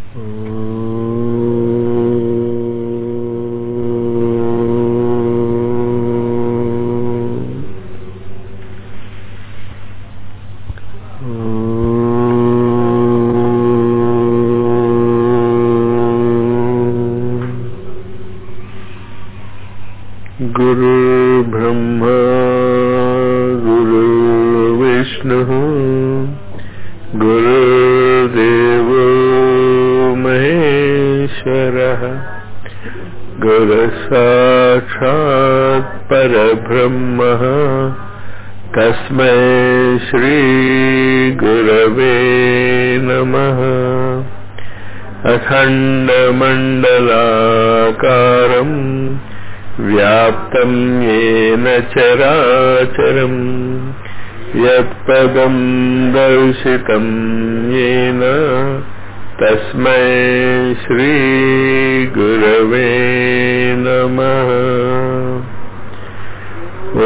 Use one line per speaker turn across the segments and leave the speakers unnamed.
गुरुर्ब्रह्मा गुरुर्विष्णुः गुरुर्देवो महेश्वरः गुरुसाक्षात् परब्रह्मः तस्मै श्रीगुरवे नमः अखण्डमण्डलाकारम् व्याप्तं येन चराचरम् यत्पदं दर्शितं येन तस्मै श्रीगुरवे नमः ॐ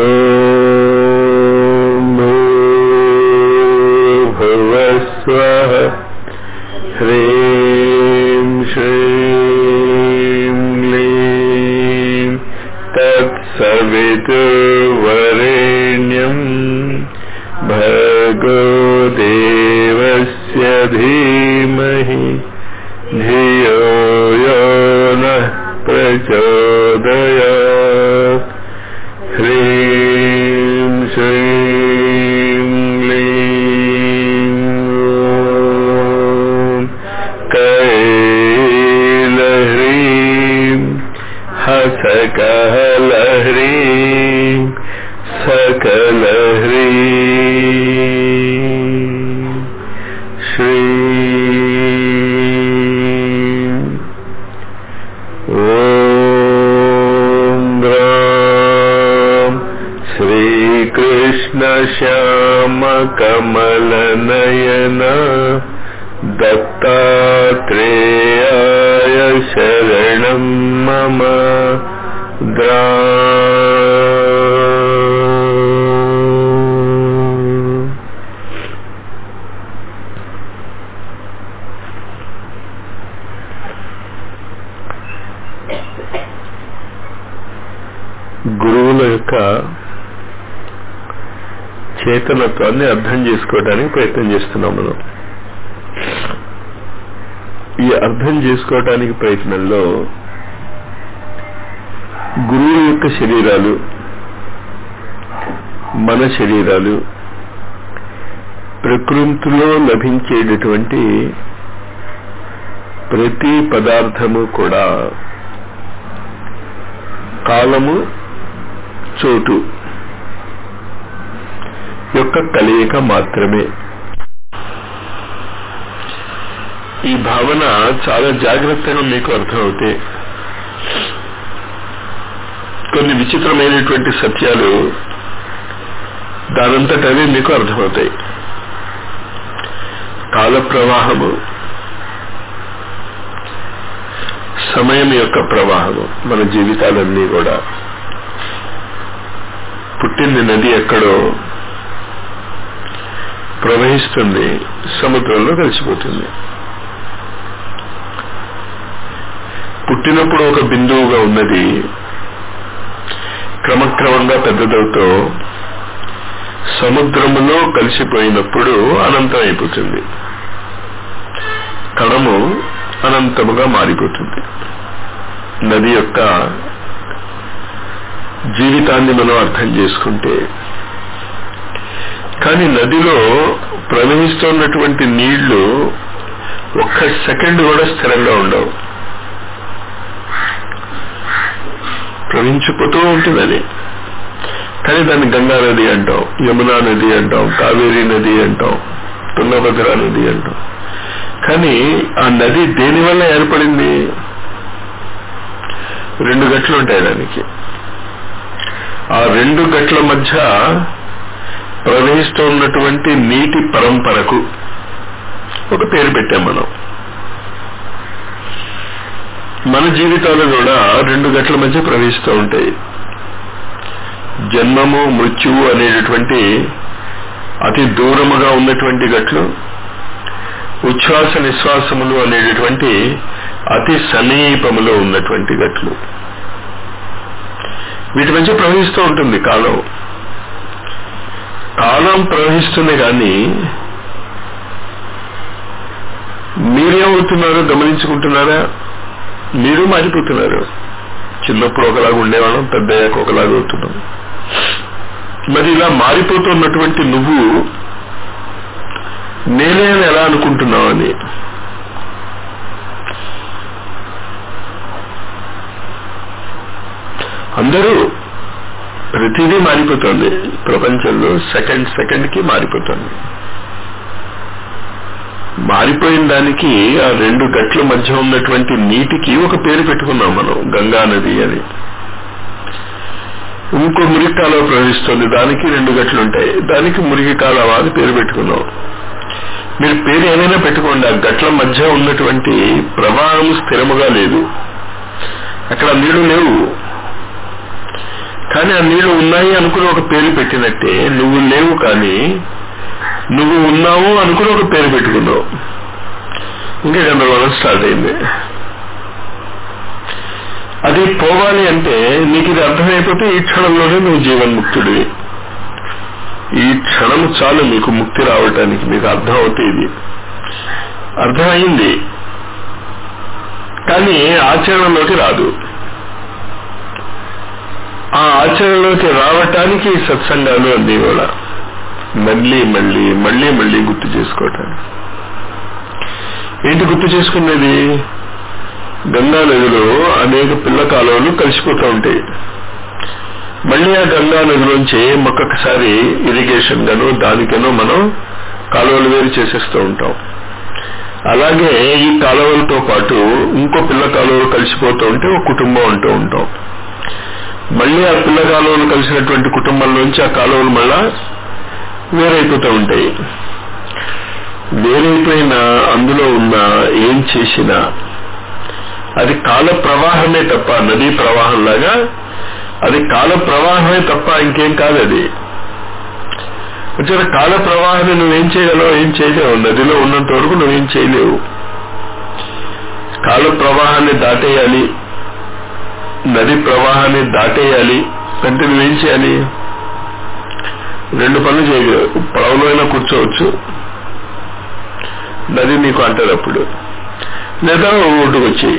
भूर्भुवस्वः ह्रीं श्रीं क्लीं तत्सवितुर्वरेण्यम् भर्गो देवस्य धीमहि धियो यो नः प्रचोदयात् ह्रीं श्रीं क्लीं ॐ कैलह्रीं हसकहलह्रीं सकलह्रीं श्रीं ॐ राम श्रीकृष्णश्यामकमलनयन दत्तात्रेयाय शरणं मम द्रा గురువుల యొక్క చేతనత్వాన్ని అర్థం చేసుకోవడానికి ప్రయత్నం చేస్తున్నాం మనం ఈ అర్థం చేసుకోవడానికి ప్రయత్నంలో గురువు యొక్క శరీరాలు మన శరీరాలు ప్రకృతిలో లభించేటటువంటి ప్రతి పదార్థము కూడా కాలము చోటు యొక్క కలయిక మాత్రమే ఈ భావన చాలా జాగ్రత్తగా మీకు అర్థమవుతే కొన్ని విచిత్రమైనటువంటి సత్యాలు దానంతటవే మీకు అర్థమవుతాయి కాల ప్రవాహము సమయం యొక్క ప్రవాహము మన జీవితాలన్నీ కూడా పుట్టింది నది ఎక్కడో ప్రవహిస్తుంది సముద్రంలో కలిసిపోతుంది పుట్టినప్పుడు ఒక బిందువుగా ఉన్నది క్రమక్రమంగా పెద్దదవుతూ సముద్రములో కలిసిపోయినప్పుడు అనంతం అయిపోతుంది కణము అనంతముగా మారిపోతుంది నది యొక్క జీవితాన్ని మనం అర్థం చేసుకుంటే కానీ నదిలో ప్రవహిస్తున్నటువంటి నీళ్లు ఒక్క సెకండ్ కూడా స్థిరంగా ఉండవు ప్రవహించిపోతూ ఉంటుంది అది కానీ దాన్ని గంగా నది అంటాం యమునా నది అంటాం కావేరీ నది అంటాం తుంగభద్ర నది అంటాం కానీ ఆ నది దేని వల్ల ఏర్పడింది రెండు గట్లు ఉంటాయి దానికి ఆ రెండు గట్ల మధ్య ప్రవహిస్తూ ఉన్నటువంటి నీటి పరంపరకు ఒక పేరు పెట్టాం మనం మన జీవితాలు కూడా రెండు గట్ల మధ్య ప్రవహిస్తూ ఉంటాయి జన్మము మృత్యువు అనేటటువంటి అతి దూరముగా ఉన్నటువంటి గట్లు ఉచ్ఛ్వాస నిశ్వాసములు అనేటటువంటి అతి సమీపములో ఉన్నటువంటి గట్లు వీటి మధ్య ప్రవహిస్తూ ఉంటుంది కాలం కాలం ప్రవహిస్తుంది కానీ మీరేమవుతున్నారో గమనించుకుంటున్నారా మీరు మారిపోతున్నారు చిన్నప్పుడు ఒకలాగా ఉండేవాళ్ళం పెద్దయ్యాక ఒకలాగా అవుతున్నాం మరి ఇలా మారిపోతున్నటువంటి నువ్వు నేనే అని ఎలా అనుకుంటున్నావు అని అందరూ ప్రతిదీ మారిపోతుంది ప్రపంచంలో సెకండ్ సెకండ్ కి మారిపోతుంది మారిపోయిన దానికి ఆ రెండు గట్ల మధ్య ఉన్నటువంటి నీటికి ఒక పేరు పెట్టుకున్నాం మనం గంగా నది అని ఇంకో మురికి కాలువ ప్రవహిస్తుంది దానికి రెండు గట్లు ఉంటాయి దానికి మురికి కాలువ అని పేరు పెట్టుకున్నాం మీరు పేరు ఏదైనా పెట్టుకోండి ఆ గట్ల మధ్య ఉన్నటువంటి ప్రవాహం స్థిరముగా లేదు అక్కడ నీళ్లు లేవు కానీ ఆ నీళ్లు ఉన్నాయి అనుకుని ఒక పేరు పెట్టినట్టే నువ్వు లేవు కానీ నువ్వు ఉన్నావు అనుకుని ఒక పేరు పెట్టుకున్నావు ఇంకా గందరగోళం స్టార్ట్ అయింది అది పోవాలి అంటే నీకు ఇది అర్థమైపోతే ఈ క్షణంలోనే నువ్వు జీవన్ముక్తుడివి ఈ క్షణము చాలు మీకు ముక్తి రావటానికి మీకు అర్థం అవుతే ఇది అర్థమైంది కానీ ఆచరణలోకి రాదు ఆ ఆచరణలోకి రావటానికి సత్సంగాలు అన్నీ కూడా మళ్ళీ మళ్ళీ మళ్ళీ మళ్ళీ గుర్తు చేసుకోవటానికి ఏంటి గుర్తు చేసుకునేది గంగా నదిలో అనేక పిల్ల కాలువలు కలిసిపోతూ ఉంటాయి మళ్ళీ ఆ గంగా నదిలోంచి ఒక్కొక్కసారి ఇరిగేషన్ గాను దానికనో మనం కాలువలు వేరు చేసేస్తూ ఉంటాం అలాగే ఈ కాలువలతో పాటు ఇంకో పిల్ల కాలువలు కలిసిపోతూ ఉంటే ఒక కుటుంబం అంటూ ఉంటాం మళ్ళీ ఆ పిల్ల కాలువలు కలిసినటువంటి కుటుంబంలోంచి ఆ కాలువలు మళ్ళా వేరైపోతూ ఉంటాయి వేరైపోయిన అందులో ఉన్న ఏం చేసినా అది కాల ప్రవాహమే తప్ప నదీ ప్రవాహం లాగా అది కాల ప్రవాహమే తప్ప ఇంకేం కాదు అది వచ్చిన కాల ప్రవాహాన్ని నువ్వేం చేయగలవు ఏం చేయలేవు నదిలో ఉన్నంత వరకు నువ్వేం చేయలేవు కాల ప్రవాహాన్ని దాటేయాలి నది ప్రవాహాన్ని దాటేయాలి అంటే నువ్వేం చేయాలి రెండు పనులు చేయగలవు పడవలో అయినా కూర్చోవచ్చు నది నీకు అంటారు అప్పుడు లేదా ఒడ్డుకు వచ్చేయి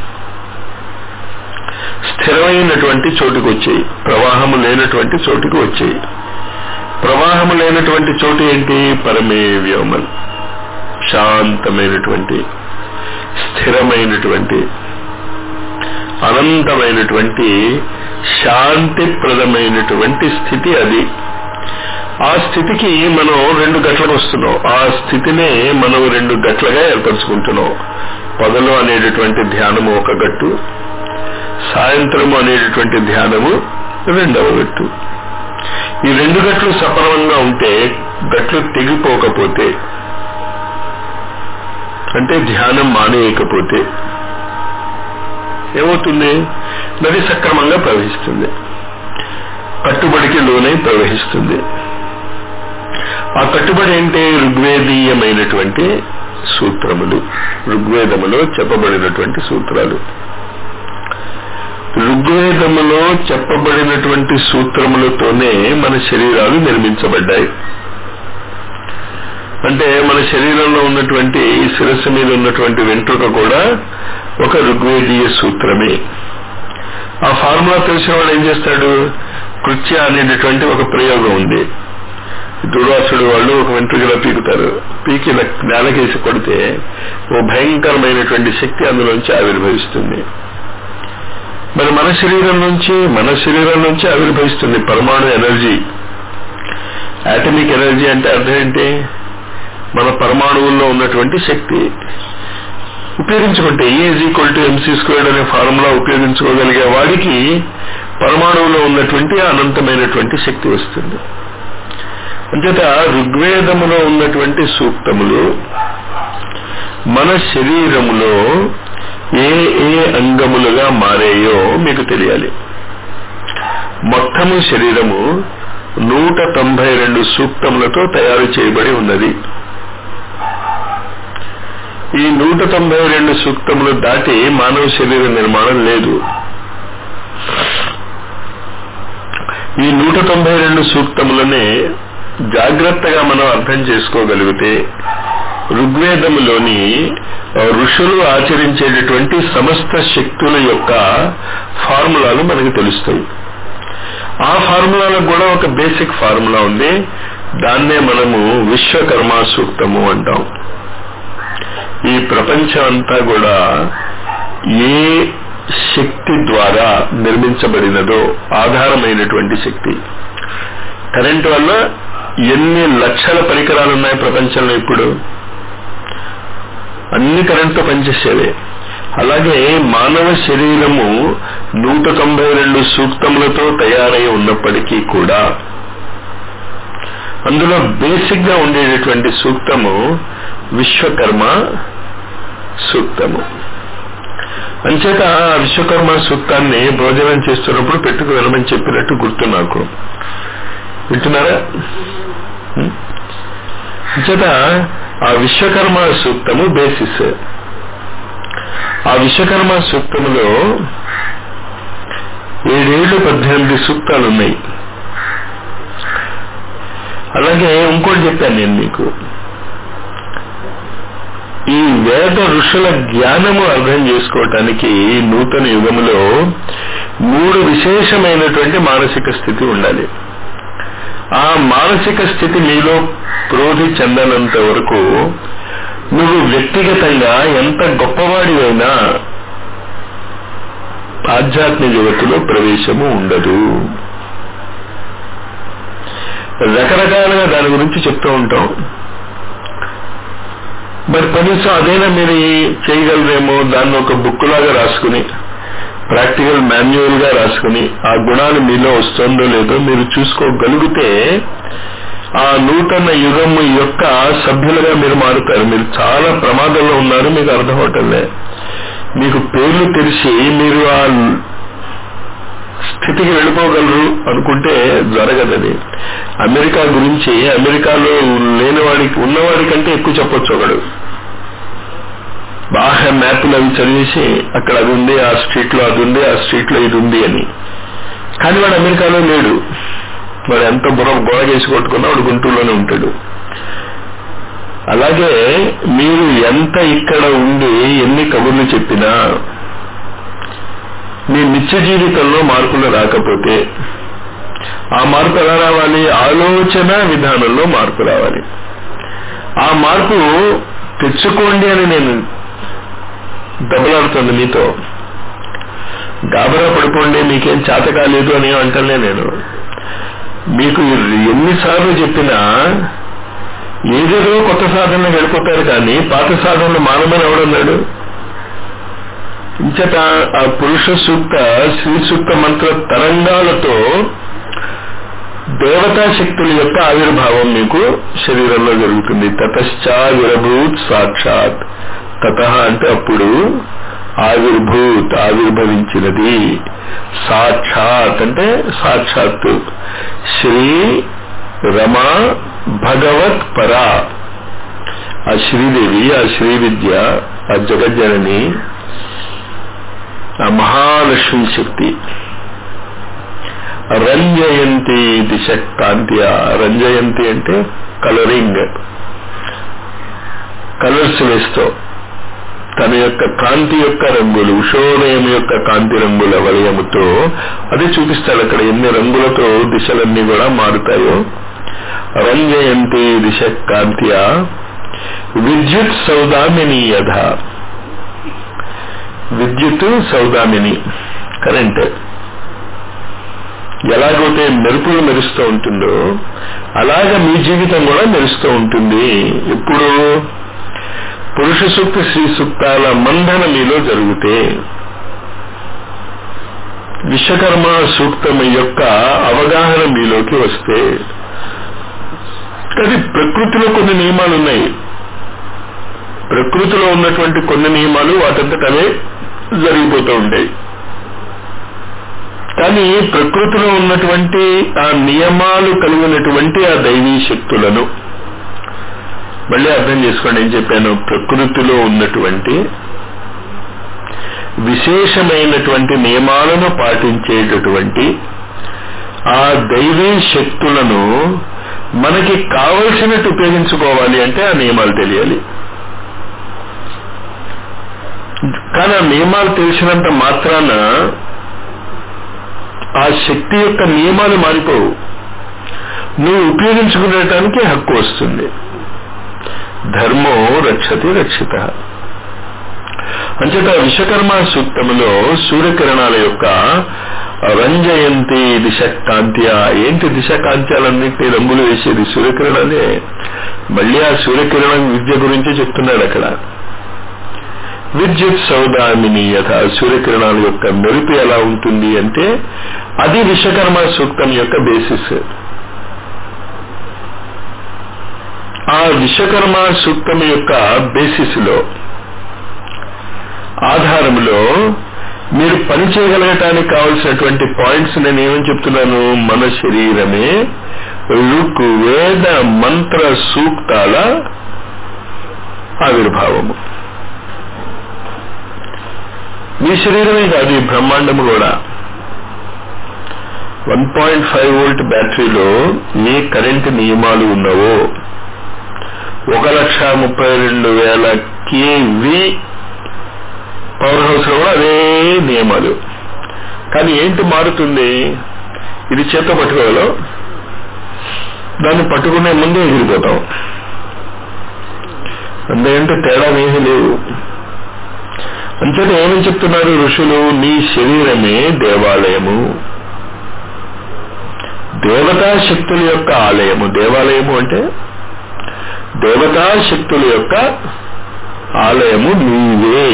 స్థిరమైనటువంటి చోటుకు వచ్చేయి ప్రవాహము లేనటువంటి చోటుకు వచ్చేయి ప్రవాహము లేనటువంటి చోటు ఏంటి పరమే వ్యోమన్ శాంతమైనటువంటి స్థిరమైనటువంటి అనంతమైనటువంటి శాంతిప్రదమైనటువంటి స్థితి అది ఆ స్థితికి మనం రెండు గట్లకు వస్తున్నాం ఆ స్థితినే మనం రెండు గట్లుగా ఏర్పరచుకుంటున్నాం పగలు అనేటటువంటి ధ్యానము ఒక గట్టు సాయంత్రము అనేటటువంటి ధ్యానము రెండవ గట్టు ఈ రెండు గట్లు సఫలంగా ఉంటే గట్లు తెగిపోకపోతే అంటే ధ్యానం మానేయకపోతే ఏమవుతుంది నది సక్రమంగా ప్రవహిస్తుంది కట్టుబడికి లోనై ప్రవహిస్తుంది ఆ కట్టుబడి ఏంటి ఋగ్వేదీయమైనటువంటి సూత్రములు ఋగ్వేదములో చెప్పబడినటువంటి సూత్రాలు ఋగ్వేదములో చెప్పబడినటువంటి సూత్రములతోనే మన శరీరాలు నిర్మించబడ్డాయి అంటే మన శరీరంలో ఉన్నటువంటి ఈ శిరస్సు మీద ఉన్నటువంటి వెంట్రుక కూడా ఒక ఋగ్వేదీయ సూత్రమే ఆ ఫార్ములా తెలిసిన వాడు ఏం చేస్తాడు కృత్య అనేటటువంటి ఒక ప్రయోగం ఉంది దుర్వాసుడు వాళ్ళు ఒక వెంట్రుకలా పీకుతారు పీకి నేలకేసి కొడితే ఓ భయంకరమైనటువంటి శక్తి అందులోంచి ఆవిర్భవిస్తుంది మరి మన శరీరం నుంచి మన శరీరం నుంచి ఆవిర్భవిస్తుంది పరమాణు ఎనర్జీ ఆటమిక్ ఎనర్జీ అంటే అర్థం ఏంటి మన పరమాణువుల్లో ఉన్నటువంటి శక్తి ఉపయోగించుకుంటే is equal to M C squared అనే ఫార్ములా ఉపయోగించుకోగలిగే వాడికి పరమాణువులో ఉన్నటువంటి అనంతమైనటువంటి శక్తి వస్తుంది అంచేత ఋగ్వేదములో ఉన్నటువంటి సూక్తములు మన శరీరములో ఏ ఏ అంగములుగా మారాయో మీకు తెలియాలి మొత్తము శరీరము నూట తొంభై రెండు సూక్తములతో తయారు చేయబడి ఉన్నది ఈ నూట తొంభై రెండు సూక్తములు దాటి మానవ శరీర నిర్మాణం లేదు ఈ నూట తొంభై రెండు సూక్తములనే జాగ్రత్తగా మనం అర్థం చేసుకోగలిగితే ఋగ్వేదములోని ఋషులు ఆచరించేటటువంటి సమస్త శక్తుల యొక్క ఫార్ములాలు మనకు తెలుస్తాయి ఆ ఫార్ములాలకు కూడా ఒక బేసిక్ ఫార్ములా ఉంది దాన్నే మనము విశ్వకర్మ సూక్తము అంటాం ఈ ప్రపంచం అంతా కూడా ఏ శక్తి ద్వారా నిర్మించబడినదో ఆధారమైనటువంటి శక్తి కరెంట్ వల్ల ఎన్ని లక్షల పరికరాలు ఉన్నాయి ప్రపంచంలో ఇప్పుడు అన్ని కరెంట్తో పనిచేసేవే అలాగే మానవ శరీరము నూట తొంభై రెండు సూక్తములతో తయారై ఉన్నప్పటికీ కూడా అందులో బేసిక్ గా ఉండేటటువంటి సూక్తము విశ్వకర్మ సూక్తము అంచేత ఆ విశ్వకర్మ సూక్తాన్ని భోజనం చేస్తున్నప్పుడు పెట్టుకు వెళ్ళమని చెప్పినట్టు గుర్తు నాకు వింటున్నారా అంచేత ఆ విశ్వకర్మ సూక్తము బేసిస్ ఆ విశ్వకర్మ సూక్తములో ఏడేళ్లు పద్దెనిమిది సూక్తాలు ఉన్నాయి అలాగే ఇంకోటి చెప్పాను నేను మీకు ఈ వేద ఋషుల జ్ఞానము అర్థం చేసుకోవటానికి నూతన యుగములో మూడు విశేషమైనటువంటి మానసిక స్థితి ఉండాలి ఆ మానసిక స్థితి మీలో ప్రోధి చెందనంత వరకు నువ్వు వ్యక్తిగతంగా ఎంత గొప్పవాడివైనా ఆధ్యాత్మిక జగత్తులో ప్రవేశము ఉండదు రకరకాలుగా దాని గురించి చెప్తూ ఉంటాం మరి కనీసం అదైనా మీరు చేయగలరేమో దాన్ని ఒక బుక్ లాగా రాసుకుని ప్రాక్టికల్ మాన్యువల్ గా రాసుకుని ఆ గుణాలు మీలో వస్తుందో లేదో మీరు చూసుకోగలిగితే ఆ నూతన యుగము యొక్క సభ్యులుగా మీరు మారుతారు మీరు చాలా ప్రమాదంలో ఉన్నారు మీకు అర్థం అవటంలే మీకు పేర్లు తెలిసి మీరు ఆ స్థితికి వెళ్ళిపోగలరు అనుకుంటే జరగదది అమెరికా గురించి అమెరికాలో లేనివాడికి ఉన్నవాడి కంటే ఎక్కువ చెప్పొచ్చు ఒకడు బాగా మ్యాప్లు అవి చదివేసి అక్కడ అది ఉంది ఆ స్ట్రీట్ లో అది ఉంది ఆ స్ట్రీట్ లో ఇది ఉంది అని కానీ వాడు అమెరికాలో లేడు వాడు ఎంత బుర్ర గోడగేసి కొట్టుకున్నా వాడు గుంటూరులోనే ఉంటాడు అలాగే మీరు ఎంత ఇక్కడ ఉండి ఎన్ని కబుర్లు చెప్పినా మీ నిత్య జీవితంలో మార్పులు రాకపోతే ఆ మార్పు ఎలా రావాలి ఆలోచన విధానంలో మార్పు రావాలి ఆ మార్పు తెచ్చుకోండి అని నేను దెబ్బలాడుతుంది మీతో గాబరా పడుకోండి మీకేం చేత కాలేదు అని అంటలే నేను మీకు ఎన్నిసార్లు చెప్పినా ఏదేదో కొత్త సాధనలు వెళ్ళిపోతారు కానీ పాత సాధనలు మానమని ఎవడన్నాడు ఇంచట ఆ పురుష సూక్త శ్రీ సూక్త మంత్ర తరంగాలతో దేవతా శక్తుల యొక్క ఆవిర్భావం మీకు శరీరంలో జరుగుతుంది తతశ్చావిరభూత్ సాక్షాత్ తత అంటే అప్పుడు ఆవిర్భూత్ ఆవిర్భవించినది సాక్షాత్ అంటే సాక్షాత్తు శ్రీ రమ భగవత్ పరా ఆ శ్రీదేవి ఆ శ్రీ విద్య ఆ జగజ్జనని ఆ మహాలక్ష్మి శక్తి రంజయంతి దిశ కాంతియ రంజయంతి అంటే కలరింగ్ కలర్స్ వేస్తూ తన యొక్క కాంతి యొక్క రంగులు ఉషోదయం యొక్క కాంతి రంగుల వలయముతో అది చూపిస్తాడు అక్కడ ఎన్ని రంగులతో దిశలన్నీ కూడా మారుతాయో రంజయంతి దిశ కాంతియ విద్యుత్ సౌదామిని యథ విద్యుత్ సౌదామిని కరెంట్ ఎలాగైతే మెరుపులు మెరుస్తూ ఉంటుందో అలాగ మీ జీవితం కూడా మెరుస్తూ ఉంటుంది ఎప్పుడు పురుష సూక్త శ్రీ సూక్తాల మంధన మీలో జరిగితే విశ్వకర్మ సూక్తం యొక్క అవగాహన మీలోకి వస్తే అది ప్రకృతిలో కొన్ని నియమాలు ఉన్నాయి ప్రకృతిలో ఉన్నటువంటి కొన్ని నియమాలు వాటంతట అవే జరిగిపోతూ ఉంటాయి కానీ ప్రకృతిలో ఉన్నటువంటి ఆ నియమాలు కలిగినటువంటి ఆ దైవీ శక్తులను మళ్ళీ అర్థం చేసుకోండి ఏం చెప్పాను ప్రకృతిలో ఉన్నటువంటి విశేషమైనటువంటి నియమాలను పాటించేటటువంటి ఆ దైవీ శక్తులను మనకి కావలసినట్టు ఉపయోగించుకోవాలి అంటే ఆ నియమాలు తెలియాలి కానీ ఆ నియమాలు తెలిసినంత మాత్రాన ఆ శక్తి యొక్క నియమాలు మారిపోవు నువ్వు ఉపయోగించుకునేటానికి హక్కు వస్తుంది ధర్మో రక్షతి రక్షిత అంచేత విశ్వకర్మ సూక్తములో సూర్యకిరణాల యొక్క రంజయంతి దిశ కాంత్య ఏంటి దిశ కాంత్యాలన్నింటినీ రంగులు వేసేది సూర్యకిరణాలే మళ్ళీ ఆ సూర్యకిరణం విద్య గురించి చెప్తున్నాడు అక్కడ విద్యుత్ సౌదామిని యథ సూర్యకిరణాల యొక్క మెరుపు ఎలా ఉంటుంది అంటే అది విశ్వకర్మ సూక్తం యొక్క బేసిస్ ఆ విశ్వకర్మ సూక్తం యొక్క బేసిస్ లో ఆధారంలో మీరు పని చేయగలగటానికి కావలసినటువంటి పాయింట్స్ నేను ఏమని చెప్తున్నాను మన శరీరమే రుక్ వేద మంత్ర సూక్తాల ఆవిర్భావము మీ శరీరమే కాదు ఈ బ్రహ్మాండము కూడా వన్ పాయింట్ ఫైవ్ వోల్ట్ బ్యాటరీలో ఏ కరెంట్ నియమాలు ఉన్నావో ఒక లక్ష ముప్పై రెండు వేల కేవీ పవర్ హౌస్ లో కూడా అదే నియమాలు కానీ ఏంటి మారుతుంది ఇది చేత పట్టుకోగలం దాన్ని పట్టుకునే ముందే ఎగిరిపోతాం అంతేంటే తేడా ఏమీ లేవు అంచేత ఏమని చెప్తున్నారు ఋషులు నీ శరీరమే దేవాలయము దేవతా శక్తుల యొక్క ఆలయము దేవాలయము అంటే దేవతా శక్తుల యొక్క ఆలయము నీవే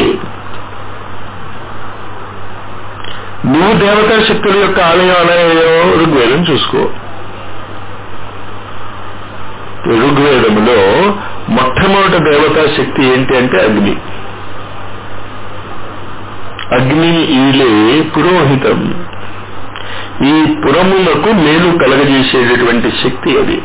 నువ్వు దేవతా శక్తుల యొక్క ఆలయం ఆలయమో ఋగ్వేదం చూసుకో ఋగ్వేదములో మొట్టమొదటి దేవతా శక్తి ఏంటి అంటే అగ్ని అగ్ని ఈలే పురోహితం ఈ పురములకు మేలు కలగజేసేటటువంటి శక్తి అది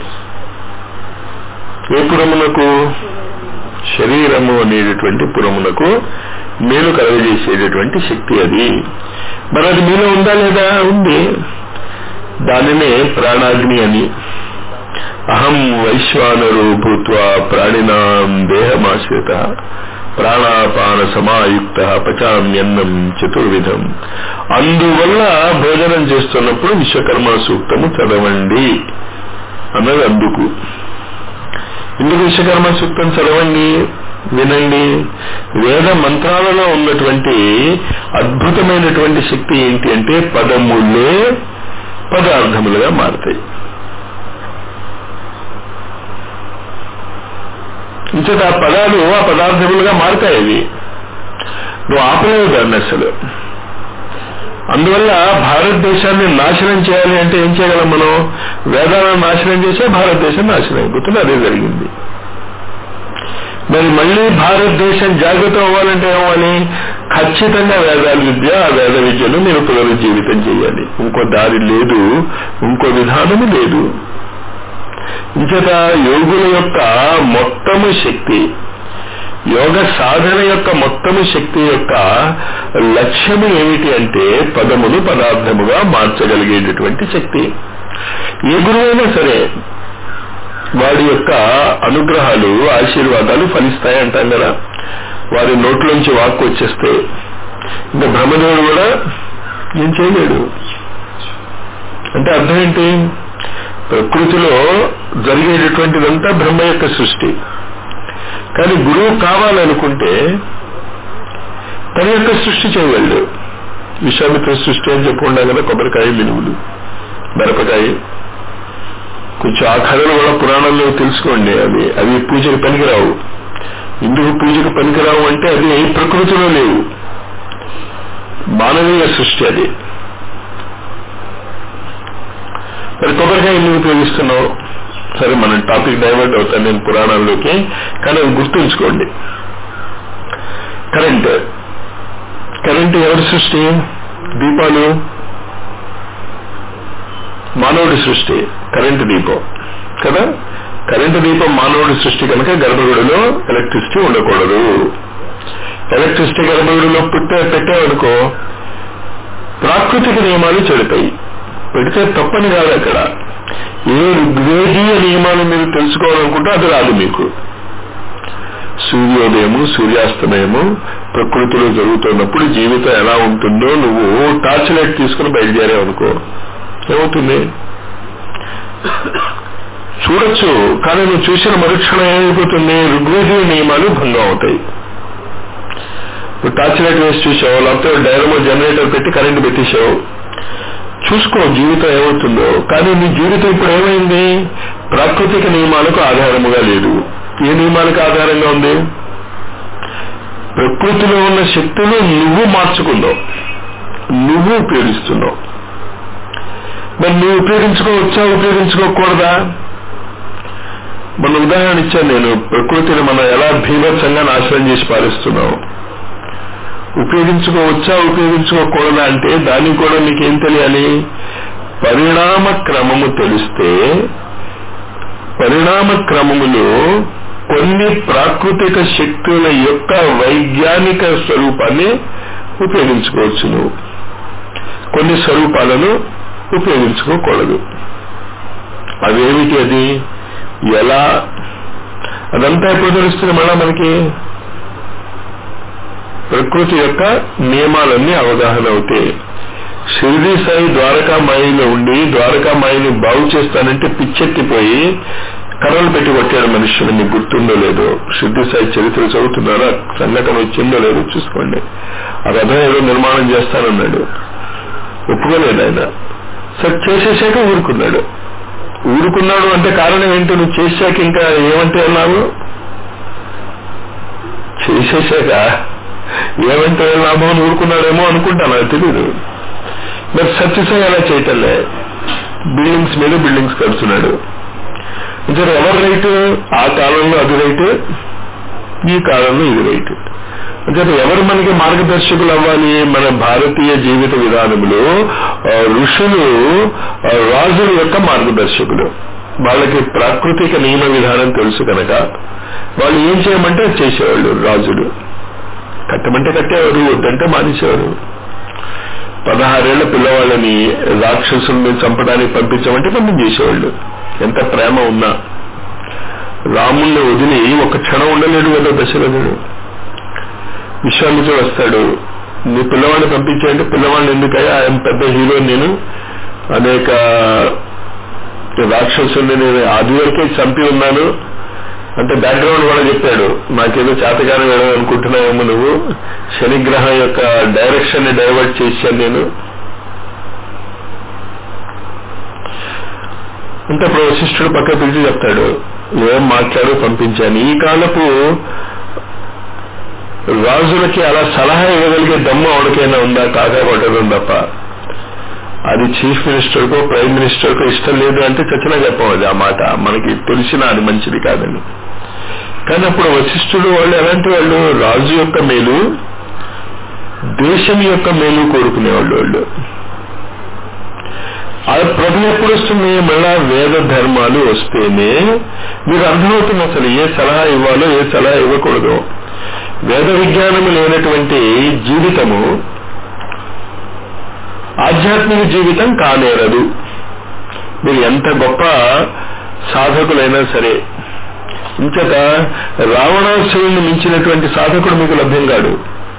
ఏ పురమునకు శరీరము అనేటటువంటి పురమునకు మేలు కలగజేసేటటువంటి శక్తి అది మరి అది మీలో ఉందా లేదా ఉంది దానినే ప్రాణాగ్ని అని అహం వైశ్వానరు భూత్వా ప్రాణినాం దేహమాశ్రిత ప్రాణాపాన సమాయుక్త పచామ్యన్నం చతుర్విధం అందువల్ల భోజనం చేస్తున్నప్పుడు విశ్వకర్మ సూక్తము చదవండి అన్నది అందుకు ఎందుకు విశ్వకర్మ సూక్తం చదవండి వినండి వేద మంత్రాలలో ఉన్నటువంటి అద్భుతమైనటువంటి శక్తి ఏంటి అంటే పదములే పదార్థములుగా మారుతాయి ఇంచేత ఆ పదాలు ఆ పదార్థములుగా మారుతాయి అవి నువ్వు ఆపలేవు దాన్ని అసలు అందువల్ల భారతదేశాన్ని నాశనం చేయాలి అంటే ఏం చేయగలం మనం వేదాలను నాశనం చేసే భారతదేశం నాశనం అయిపోతుంది అదే జరిగింది మరి మళ్ళీ భారతదేశం జాగ్రత్త అవ్వాలంటే ఏమవ్వాలి ఖచ్చితంగా వేదాల విద్య ఆ వేద విద్యను మీరు పునరుజ్జీవితం చేయాలి ఇంకో దారి లేదు ఇంకో విధానము లేదు ఇంచేత యోగుల యొక్క మొత్తము శక్తి యోగ సాధన యొక్క మొత్తము శక్తి యొక్క లక్ష్యము ఏమిటి అంటే పదమును పదార్థముగా మార్చగలిగేటటువంటి శక్తి ఏ గురువైనా సరే వాడి యొక్క అనుగ్రహాలు ఆశీర్వాదాలు ఫలిస్తాయి అంటాం కదా వారి నోట్లోంచి వాక్కు వచ్చేస్తే ఇంకా బ్రహ్మదేవుడు కూడా ఏం చేయలేడు అంటే అర్థం ఏంటి ప్రకృతిలో జరిగేటటువంటిదంతా బ్రహ్మ యొక్క సృష్టి కానీ గురువు కావాలనుకుంటే తన యొక్క సృష్టి చేయగలడు విశ్వామిత్ర సృష్టి అని చెప్పుకున్నా కదా కొబ్బరికాయ మినుములు మిరపకాయ కొంచెం ఆ కథలు కూడా పురాణంలో తెలుసుకోండి అవి అవి పూజకు పనికిరావు ఎందుకు పూజకు పనికిరావు అంటే అది ప్రకృతిలో లేవు మానవీయ సృష్టి అది మరి కొబ్బరికాయ ఎందుకు ఉపయోగిస్తున్నావు సరే మనం టాపిక్ డైవర్ట్ అవుతాను నేను పురాణాల్లోకి కానీ అది గుర్తుంచుకోండి కరెంట్ కరెంట్ ఎవరి సృష్టి దీపాలు మానవుడి సృష్టి కరెంటు దీపం కదా కరెంటు దీపం మానవుడి సృష్టి కనుక గర్భగుడిలో ఎలక్ట్రిసిటీ ఉండకూడదు ఎలక్ట్రిసిటీ గర్భగుడిలో పుట్టే పెట్టామనుకో ప్రాకృతిక నియమాలు చెడుతాయి పెడితే తప్పని కాదు అక్కడ ఏ ఋగ్వేదీయ నియమాలు మీరు తెలుసుకోవాలనుకుంటే అది రాదు మీకు సూర్యోదయము సూర్యాస్తమయము ప్రకృతిలో జరుగుతున్నప్పుడు జీవితం ఎలా ఉంటుందో నువ్వు టార్చ్ లైట్ తీసుకుని బయలుదేరావు అనుకో ఏమవుతుంది చూడొచ్చు కానీ నువ్వు చూసిన మరుక్షణం ఏమైపోతుంది ఋగ్వేదీయ నియమాలు భంగం అవుతాయి నువ్వు టార్చ్ లైట్ వేసి చూసావు లేకపోతే డైనమో జనరేటర్ పెట్టి కరెంట్ పెట్టేశావు చూసుకో జీవితం ఏమవుతుందో కానీ నీ జీవితం ఇప్పుడు ఏమైంది ప్రాకృతిక నియమాలకు ఆధారముగా లేదు ఏ నియమాలకు ఆధారంగా ఉంది ప్రకృతిలో ఉన్న శక్తులు నువ్వు మార్చుకున్నావు నువ్వు ఉపయోగిస్తున్నావు మరి నువ్వు ఉపయోగించుకోవచ్చా ఉపయోగించుకోకూడదా మన ఉదాహరణ ఇచ్చాను నేను ప్రకృతిని మనం ఎలా భీభత్సంగా నాశనం చేసి పాలిస్తున్నావు ఉపయోగించుకోవచ్చా ఉపయోగించుకోకూడదా అంటే దానికి కూడా మీకేం తెలియాలి పరిణామ క్రమము తెలిస్తే పరిణామ క్రమములో కొన్ని ప్రాకృతిక శక్తుల యొక్క వైజ్ఞానిక స్వరూపాన్ని ఉపయోగించుకోవచ్చు నువ్వు కొన్ని స్వరూపాలను ఉపయోగించుకోకూడదు అవేమిటి అది ఎలా అదంతా ఎప్పుడు తెలుస్తుంది మళ్ళా మనకి ప్రకృతి యొక్క నియమాలన్నీ అవగాహన అవుతాయి షిరిడి సాయి ద్వారకామాయిలో ఉండి ద్వారకామాయిని బాగు చేస్తానంటే పిచ్చెత్తిపోయి కర్రలు పెట్టి కొట్టాడు మనుష్యుడు మీకు గుర్తుందో లేదో షిరిడి సాయి చరిత్ర చదువుతున్నారా సంఘటన వచ్చిందో లేదో చూసుకోండి ఆ రథం ఏదో నిర్మాణం చేస్తానన్నాడు ఒప్పుకోలేదు ఆయన సరే చేసేసాక ఊరుకున్నాడు ఊరుకున్నాడు అంటే కారణం ఏంటి నువ్వు చేశాక ఇంకా ఏమంటే అన్నావు చేసేసాక ఏమంటే లాభం అని ఊరుకున్నాడేమో అనుకుంటాను అది తెలియదు మరి సత్యసాయి అలా చేయటంలే బిల్డింగ్స్ మీద బిల్డింగ్స్ కడుతున్నాడు అంటే ఎవరు రైట్ ఆ కాలంలో అది రైట్ ఈ కాలంలో ఇది రైట్ అంటే ఎవరు మనకి మార్గదర్శకులు అవ్వాలి మన భారతీయ జీవిత విధానంలో ఋషులు రాజుల యొక్క మార్గదర్శకులు వాళ్ళకి ప్రాకృతిక నియమ విధానం తెలుసు కనుక వాళ్ళు ఏం చేయమంటే చేసేవాళ్ళు రాజులు కట్టమంటే కట్టేవారు వద్దంటే మానేసేవారు పదహారేళ్ల పిల్లవాళ్ళని రాక్షసుల్ని చంపడానికి పంపించమంటే పంపించేసేవాళ్ళు ఎంత ప్రేమ ఉన్నా రాముల్ని వదిలి ఒక క్షణం ఉండలేడు కదా దశరథుడు విశ్వామిత్రుడు వస్తాడు నీ పిల్లవాడిని పంపించాయంటే పిల్లవాడిని ఎందుకయ్యా ఆయన పెద్ద హీరో నేను అనేక రాక్షసుల్ని నేను ఆది వరకే చంపి ఉన్నాను అంటే బ్యాక్గ్రౌండ్ కూడా చెప్పాడు నాకేదో చేతగానే వెళ్ళాలి అనుకుంటున్నావేమో నువ్వు శనిగ్రహం యొక్క డైరెక్షన్ ని డైవర్ట్ చేశాను నేను అంటే అప్పుడు వశిష్ఠుడు పక్క పిలిచి చెప్తాడు ఏం మాట్లాడు పంపించాను ఈ కాలపు రాజులకి అలా సలహా ఇవ్వగలిగే దమ్ము ఎవరికైనా ఉందా కాకా కొట్టడం తప్ప అది చీఫ్ మినిస్టర్కో ప్రైమ్ మినిస్టర్కో ఇష్టం లేదు అంటే చచ్చినా చెప్పం అది ఆ మాట మనకి తెలిసినా అది మంచిది కాదని కానీ అప్పుడు వశిష్ఠుడు వాళ్ళు ఎలాంటి వాళ్ళు రాజు యొక్క మేలు దేశం యొక్క మేలు కోరుకునేవాళ్ళు వాళ్ళు ఆ ప్రభులు ఎప్పుడు వస్తుంది మళ్ళా వేద ధర్మాలు వస్తేనే మీకు అర్థమవుతుంది అసలు ఏ సలహా ఇవ్వాలో ఏ సలహా ఇవ్వకూడదు వేద విజ్ఞానము లేనటువంటి జీవితము ఆధ్యాత్మిక జీవితం కానేరదు మీరు ఎంత గొప్ప సాధకులైనా సరే ఇంతట రావణాసురుణ్ణి మించినటువంటి సాధకుడు మీకు లభ్యం కాడు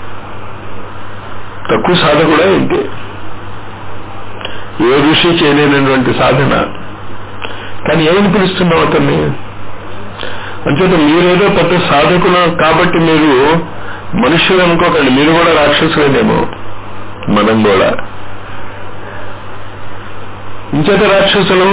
తక్కువ సాధకుడా ఏంటి ఏ ఋషి చేయలేనటువంటి సాధన కానీ ఏమని పిలుస్తున్నాం అతన్ని అంచేత మీరేదో పెద్ద సాధకులు కాబట్టి మీరు మనుషులు అనుకోకండి మీరు కూడా రాక్షసులేనేమో మనం కూడా ఇంచేత రాక్షసులు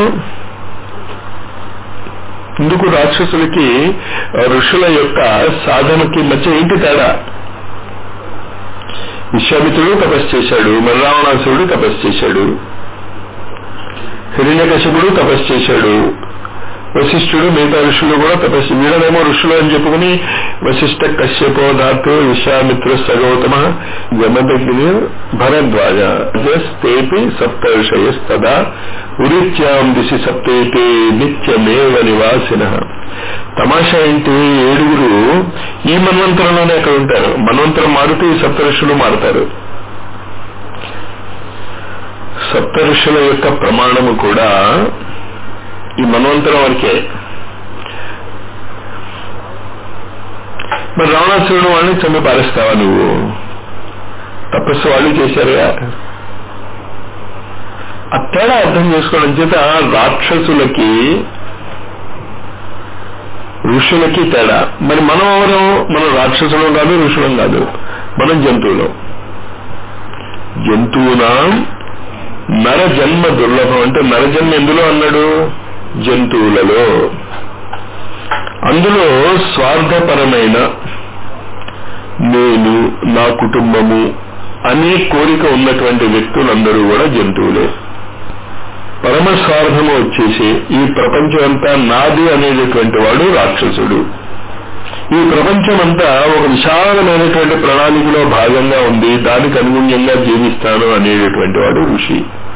ఇందుకు రాక్షసులకి ఋషుల యొక్క సాధనకి మధ్య ఏంటి తేడా విశ్వామిత్రుడు తపస్సు చేశాడు మర్రావణాసురుడు తపస్సు చేశాడు హిరణ్యకశపుడు తపస్సు చేశాడు వశిష్ఠుడు మిగతా ఋషులు కూడా తపస్సు వీళ్ళనేమో ఋషులు అని చెప్పుకుని వశిష్ఠ కశ్యపో ధాతు విశ్వామిత్ర సగౌతమ జమదగ్ని భరద్వాజ తేపి సప్త ఋషయస్తదా ఉరిత్యాం దిశి సప్తేతే నిత్యమేవ నివాసిన తమాషా ఏంటి ఏడుగురు ఈ మన్వంతరంలోనే అక్కడ ఉంటారు మన్వంతరం మారుతూ ఈ సప్త ఋషులు మారుతారు సప్త ఋషుల యొక్క ప్రమాణము కూడా ఈ మన్వంతరం వరకే మరి రావణాసురుడు వాళ్ళని చంపి పారేస్తావా నువ్వు తపస్సు వాళ్ళు చేశారుగా ఆ తేడా అర్థం చేసుకోవడం చేత రాక్షసులకి ఋషులకి తేడా మరి మనం ఎవరు మనం రాక్షసులం కాదు ఋషులం కాదు మనం జంతువులం జంతువునా నర జన్మ దుర్లభం అంటే నర జన్మ ఎందులో అన్నాడు జంతువులలో అందులో స్వార్థపరమైన నేను నా కుటుంబము అనే కోరిక ఉన్నటువంటి వ్యక్తులందరూ కూడా జంతువులే పరమ స్వార్థము వచ్చేసి ఈ ప్రపంచం అంతా నాది అనేటటువంటి వాడు రాక్షసుడు ఈ ప్రపంచం అంతా ఒక విశాలమైనటువంటి ప్రణాళికలో భాగంగా ఉంది దానికి అనుగుణ్యంగా జీవిస్తాను అనేటటువంటి వాడు ఋషి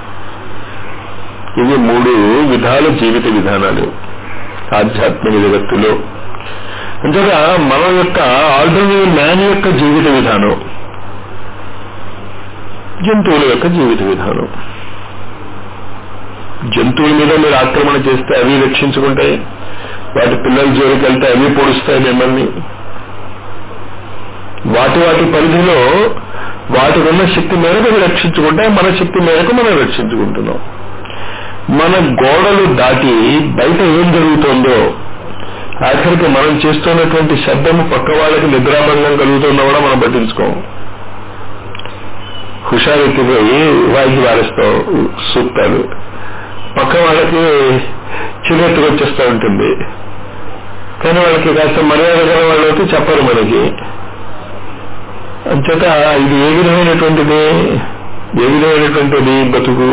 ఇవి మూడు విధాల జీవిత విధానాలు ఆధ్యాత్మిక జగత్తులో అంతేగా మన యొక్క ఆల్టర్నేటివ్ మ్యాన్ యొక్క జీవిత విధానం జంతువుల యొక్క జీవిత విధానం జంతువుల మీద మీరు ఆక్రమణ చేస్తే అవి రక్షించుకుంటాయి వాటి పిల్లల జోలికి వెళ్తే అవి పొడుస్తాయి మిమ్మల్ని వాటి వాటి పరిధిలో వాటికి ఉన్న శక్తి మేరకు అవి రక్షించుకుంటాయి మన శక్తి మేరకు మనం రక్షించుకుంటున్నాం మన గోడలు దాటి బయట ఏం జరుగుతుందో ఆఖరికి మనం చేస్తున్నటువంటి శబ్దము పక్క వాళ్ళకి నిద్రాభంగం కలుగుతుందో కూడా మనం పట్టించుకోం హుషారెత్తిపోయి వాయికి వారిస్తాం సూక్తాలు పక్క వాళ్ళకి చిరెత్తుకు వచ్చేస్తూ ఉంటుంది కానీ వాళ్ళకి కాస్త మర్యాద గల వాళ్ళు అయితే చెప్పరు మనకి అంచేత ఇది ఏ విధమైనటువంటిది ఏ విధమైనటువంటిది బతుకు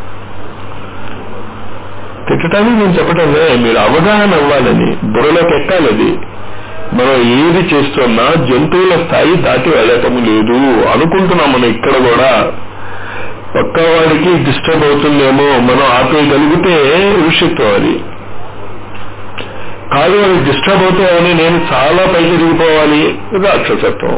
తిట్టడానికి నేను చెప్పటం లే మీరు అవగాహన అవ్వాలని బుర్రలోకి ఎక్కాలి అది మనం ఏది చేస్తున్నా జంతువుల స్థాయి దాటి వెళ్ళటం లేదు అనుకుంటున్నాం మనం ఇక్కడ కూడా పక్క వాడికి డిస్టర్బ్ అవుతుందేమో మనం ఆపేయగలిగితే ఋషిత్వం అది కాదు అది డిస్టర్బ్ అవుతాయని నేను చాలా పైకి దిగిపోవాలి రాక్షసత్వం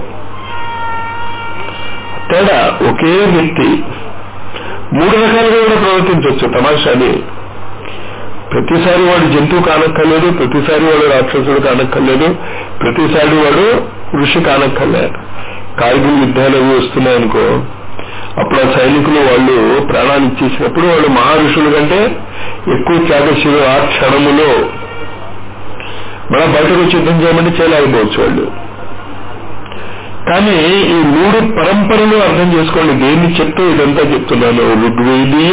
తేడా ఒకే వ్యక్తి మూడు రకాలుగా కూడా ప్రవర్తించవచ్చు తమాషాని ప్రతిసారి వాడు జంతువు కానక్కర్లేదు ప్రతిసారి వాడు రాక్షసుడు కానక్కర్లేదు ప్రతిసారి వాడు ఋషి కానక్కర్లేదు కార్గిల్ యుద్ధాలు అవి వస్తున్నాయనుకో అప్పుడు ఆ సైనికులు వాళ్ళు ప్రాణాలు ఇచ్చేసినప్పుడు వాళ్ళు మహా ఋషుల కంటే ఎక్కువ త్యాగశీలు ఆ క్షణములో మనం బయటకు వచ్చి యుద్ధం చేయమంటే చేయలేకపోవచ్చు వాళ్ళు కానీ ఈ మూడు పరంపరలు అర్థం చేసుకోండి దేన్ని చెప్తూ ఇదంతా చెప్తున్నాను ఋగ్వేదీయ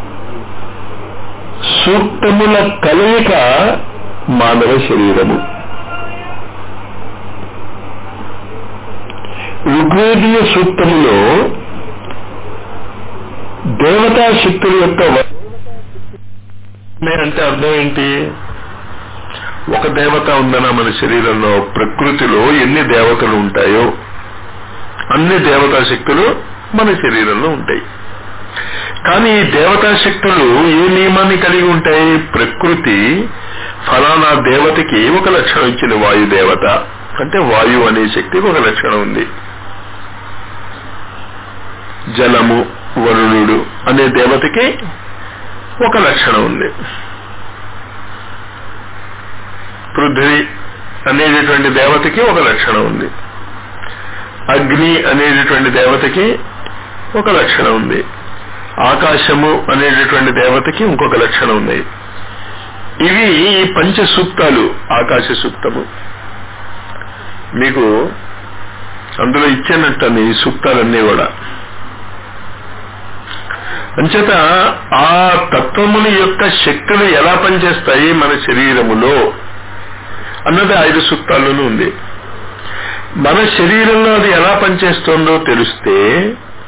సూక్తముల కలయిక మానవ శరీరము ఋగ్వేదీయ సూక్తములో దేవతా శక్తుల యొక్క అంటే అర్థం ఏంటి ఒక దేవత ఉందన్న మన శరీరంలో ప్రకృతిలో ఎన్ని దేవతలు ఉంటాయో అన్ని దేవతా శక్తులు మన శరీరంలో ఉంటాయి కానీ ఈ దేవతా శక్తులు ఏ నియమాన్ని కలిగి ఉంటాయి ప్రకృతి ఫలానా దేవతకి ఒక లక్షణం ఇచ్చింది వాయుదేవత అంటే వాయు అనే శక్తికి ఒక లక్షణం ఉంది జలము వరుణుడు అనే దేవతకి ఒక లక్షణం ఉంది పృథ్వీ అనేటటువంటి దేవతకి ఒక లక్షణం ఉంది అగ్ని అనేటటువంటి దేవతకి ఒక లక్షణం ఉంది ఆకాశము అనేటటువంటి దేవతకి ఇంకొక లక్షణం ఉంది ఇవి ఈ పంచ సూక్తాలు ఆకాశ సూక్తము మీకు అందులో ఇచ్చేనట్టని ఈ సూక్తాలన్నీ కూడా అంచేత ఆ తత్వముల యొక్క శక్తులు ఎలా పనిచేస్తాయి మన శరీరములో అన్నది ఐదు సూక్తాల్లోనూ ఉంది మన శరీరంలో అది ఎలా పనిచేస్తుందో తెలిస్తే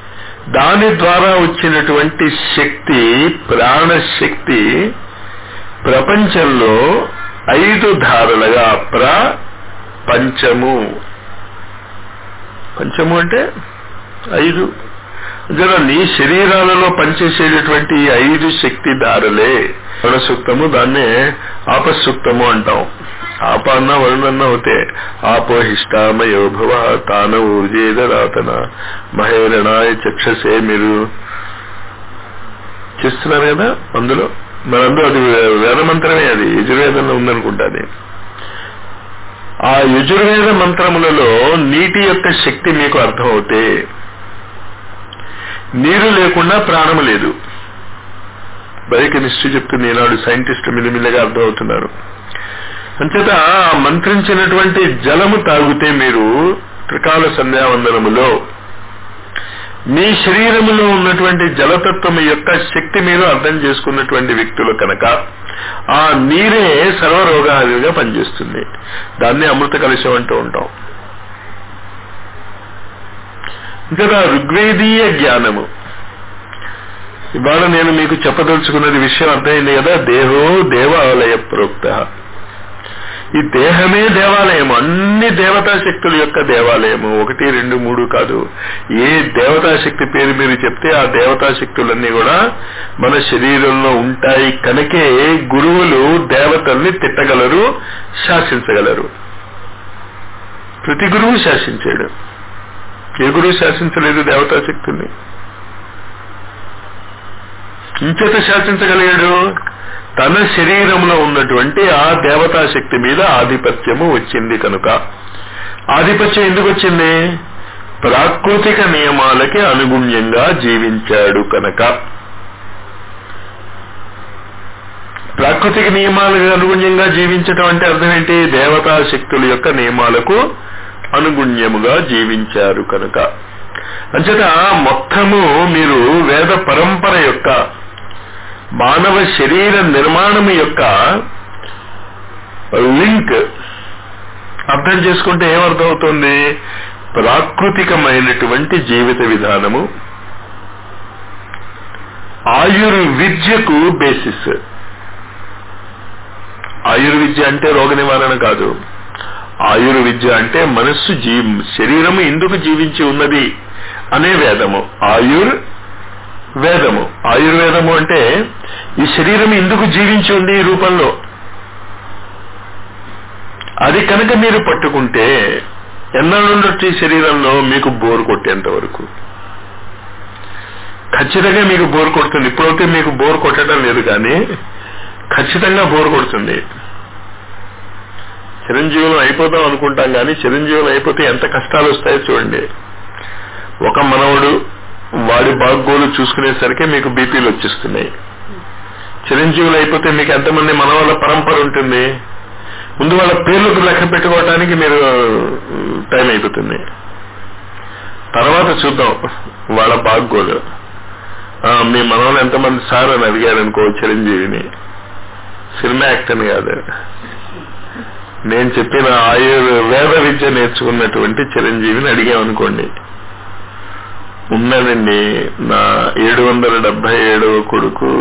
దాని ద్వారా వచ్చినటువంటి శక్తి ప్రాణశక్తి ప్రపంచంలో ఐదు ధారలుగా ప్ర పంచము పంచము అంటే ఐదు జర నీ శరీరాలలో పనిచేసేటటువంటి ఈ ఐదు శక్తి ధారలే సూక్తము దాన్నే ఆపసూక్తము అంటాం ఆప అన్న వరుణన్న అవుతే ఆపోహిష్టామయో భవ తాన ఊర్జేద రాతన మహేరణాయ చక్షసే మీరు చేస్తున్నారు కదా అందులో మనందరూ అది వేద మంత్రమే అది యజుర్వేదంలో ఉందనుకుంటా అది ఆ యజుర్వేద మంత్రములలో నీటి యొక్క శక్తి మీకు అర్థమవుతే నీరు లేకుండా ప్రాణము లేదు బయోకెమిస్ట్రీ చెప్తుంది ఈనాడు సైంటిస్ట్ మిలిమిలిగా అర్థమవుతున్నారు అంచేత ఆ మంత్రించినటువంటి జలము తాగితే మీరు త్రికాల సంధ్యావందనములో మీ శరీరములో ఉన్నటువంటి జలతత్వం యొక్క శక్తి మీరు అర్థం చేసుకున్నటువంటి వ్యక్తులు కనుక ఆ నీరే సర్వరోగాలుగా పనిచేస్తుంది దాన్ని అమృత కలశం అంటూ ఉంటాం ఇంకా ఋగ్వేదీయ జ్ఞానము ఇవాళ నేను మీకు చెప్పదలుచుకున్నది విషయం అర్థమైంది కదా దేహో దేవాలయ ప్రోక్త ఈ దేహమే దేవాలయం అన్ని దేవతా శక్తుల యొక్క దేవాలయము ఒకటి రెండు మూడు కాదు ఏ దేవతా శక్తి పేరు మీరు చెప్తే ఆ దేవతా శక్తులన్నీ కూడా మన శరీరంలో ఉంటాయి కనుకే గురువులు దేవతల్ని తిట్టగలరు శాసించగలరు ప్రతి గురువు శాసించాడు ఏ గురువు శాసించలేదు దేవతా శక్తుల్ని ఇంచేత శాసించగలిగాడు తన శరీరంలో ఉన్నటువంటి ఆ దేవతా శక్తి మీద ఆధిపత్యము వచ్చింది కనుక ఆధిపత్యం ఎందుకు వచ్చింది ప్రాకృతిక నియమాలకి అనుగుణ్యంగా జీవించాడు కనుక ప్రాకృతిక నియమాలకు అనుగుణ్యంగా జీవించటం అంటే అర్థం ఏంటి దేవతా శక్తుల యొక్క నియమాలకు అనుగుణ్యముగా జీవించారు కనుక అంచేత మొత్తము మీరు వేద పరంపర యొక్క మానవ శరీర నిర్మాణం యొక్క లింక్ అర్థం చేసుకుంటే ఏమర్థమవుతుంది ప్రాకృతికమైనటువంటి జీవిత విధానము ఆయుర్విద్యకు బేసిస్ ఆయుర్విద్య అంటే రోగ నివారణ కాదు ఆయుర్విద్య అంటే మనస్సు జీ శరీరము ఎందుకు జీవించి ఉన్నది అనే వేదము ఆయుర్ వేదము ఆయుర్వేదము అంటే ఈ శరీరం ఎందుకు జీవించి ఉంది ఈ రూపంలో అది కనుక మీరు పట్టుకుంటే ఎన్నాళ్ళుండొచ్చు ఈ శరీరంలో మీకు బోర్ కొట్టేంత వరకు ఖచ్చితంగా మీకు బోర్ కొడుతుంది ఇప్పుడైతే మీకు బోర్ కొట్టడం లేదు కానీ ఖచ్చితంగా బోర్ కొడుతుంది చిరంజీవులు అయిపోతాం అనుకుంటాం కానీ చిరంజీవులు అయిపోతే ఎంత కష్టాలు వస్తాయో చూడండి ఒక మనవడు వాడి బాగోలు చూసుకునేసరికి మీకు బీపీలు వచ్చేస్తున్నాయి చిరంజీవులు అయిపోతే మీకు ఎంతమంది మనవాళ్ళ పరంపర ఉంటుంది ముందు వాళ్ళ పేర్లకు లెక్క పెట్టుకోవటానికి మీరు టైం అయిపోతుంది తర్వాత చూద్దాం వాళ్ళ బాగోలు మీ మనవాళ్ళు ఎంతమంది సార్ అని అడిగారు అనుకో చిరంజీవిని సినిమా యాక్టర్ కాదు నేను చెప్పిన ఆయుర్వేద విద్య నేర్చుకున్నటువంటి చిరంజీవిని అడిగామనుకోండి ఉన్నదండి నా ఏడు వందల డెబ్బై ఏడవ కొడుకు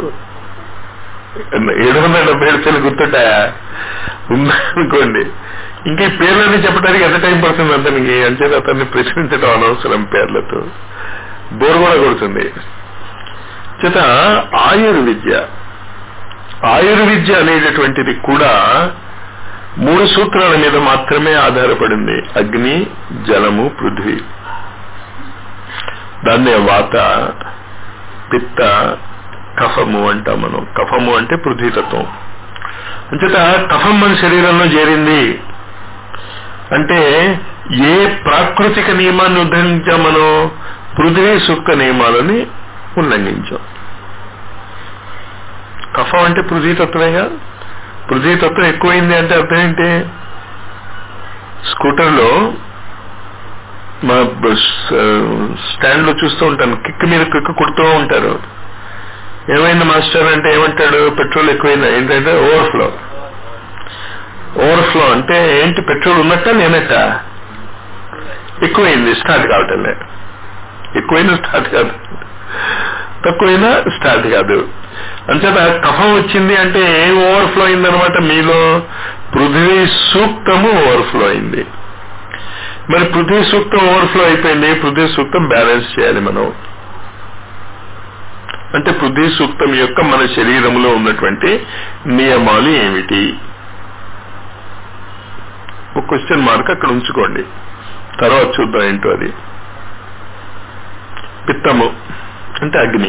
ఏడు వందల డెబ్బై ఏడు పేర్లు గుర్తుంటాయా ఉందనుకోండి ఇంకా ఈ పేర్లన్నీ చెప్పడానికి ఎంత టైం పడుతుంది అంత మీకు అంచేత అతన్ని ప్రశ్నించడం అనవసరం పేర్లతో బోర్ కూడా కొడుతుంది చేత ఆయుర్విద్య ఆయుర్విద్య అనేటటువంటిది కూడా మూడు సూత్రాల మీద మాత్రమే ఆధారపడింది అగ్ని జలము పృథ్వీ దాన్నే వాత పిత్త కఫము అంటాం మనం కఫము అంటే పృథ్వీతత్వం అంచేత కఫం మన శరీరంలో చేరింది అంటే ఏ ప్రాకృతిక నియమాన్ని ఉద్ధరించాం మనం పృథ్వీ సుక్క నియమాలని ఉల్లంఘించాం కఫం అంటే పృథ్వీతత్వమేగా పృథ్వీతత్వం ఎక్కువైంది అంటే అర్థం ఏంటి స్కూటర్లో మా స్టాండ్ లో చూస్తూ ఉంటాను కిక్ మీద కిక్ కుడుతూ ఉంటారు ఏమైంది మాస్టర్ అంటే ఏమంటాడు పెట్రోల్ ఎక్కువైందా ఏంటంటే ఓవర్ఫ్లో ఓవర్ఫ్లో అంటే ఏంటి పెట్రోల్ ఉన్నట్ట లేనట్ట ఎక్కువైంది స్టార్ట్ కావటంలే ఎక్కువైనా స్టార్ట్ కాదు తక్కువైనా స్టార్ట్ కాదు అంచేత కఫం వచ్చింది అంటే ఏం ఓవర్ఫ్లో అయిందనమాట మీలో పృథ్వీ సూక్తము ఓవర్ఫ్లో అయింది మరి పృథ్వీ సూక్తం ఓవర్ఫ్లో అయిపోయింది పృథ్వీ సూక్తం బ్యాలెన్స్ చేయాలి మనం అంటే పృథ్వీ సూక్తం యొక్క మన శరీరంలో ఉన్నటువంటి నియమాలు ఏమిటి ఒక క్వశ్చన్ మార్క్ అక్కడ ఉంచుకోండి తర్వాత చూద్దాం ఏంటో అది పిత్తము అంటే అగ్ని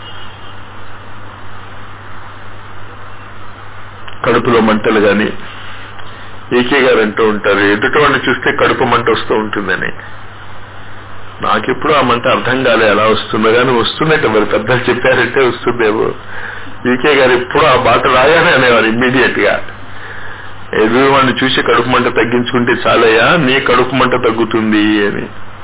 కడుపులో మంటలు గాని ఏకే గారు అంటూ ఉంటారు ఎదుటి వాడిని చూస్తే కడుపు మంట వస్తూ ఉంటుందని నాకెప్పుడు ఆ మంట అర్థం కాలే ఎలా వస్తుందో కానీ వస్తుందట మరి పెద్దలు చెప్పారంటే వస్తుందేమో ఈకే గారు ఎప్పుడు ఆ బాట రాగానే అనేవారు ఇమ్మీడియట్ గా ఎదురు వాడిని చూసి కడుపు మంట తగ్గించుకుంటే చాలయ్యా నీ కడుపు మంట తగ్గుతుంది అని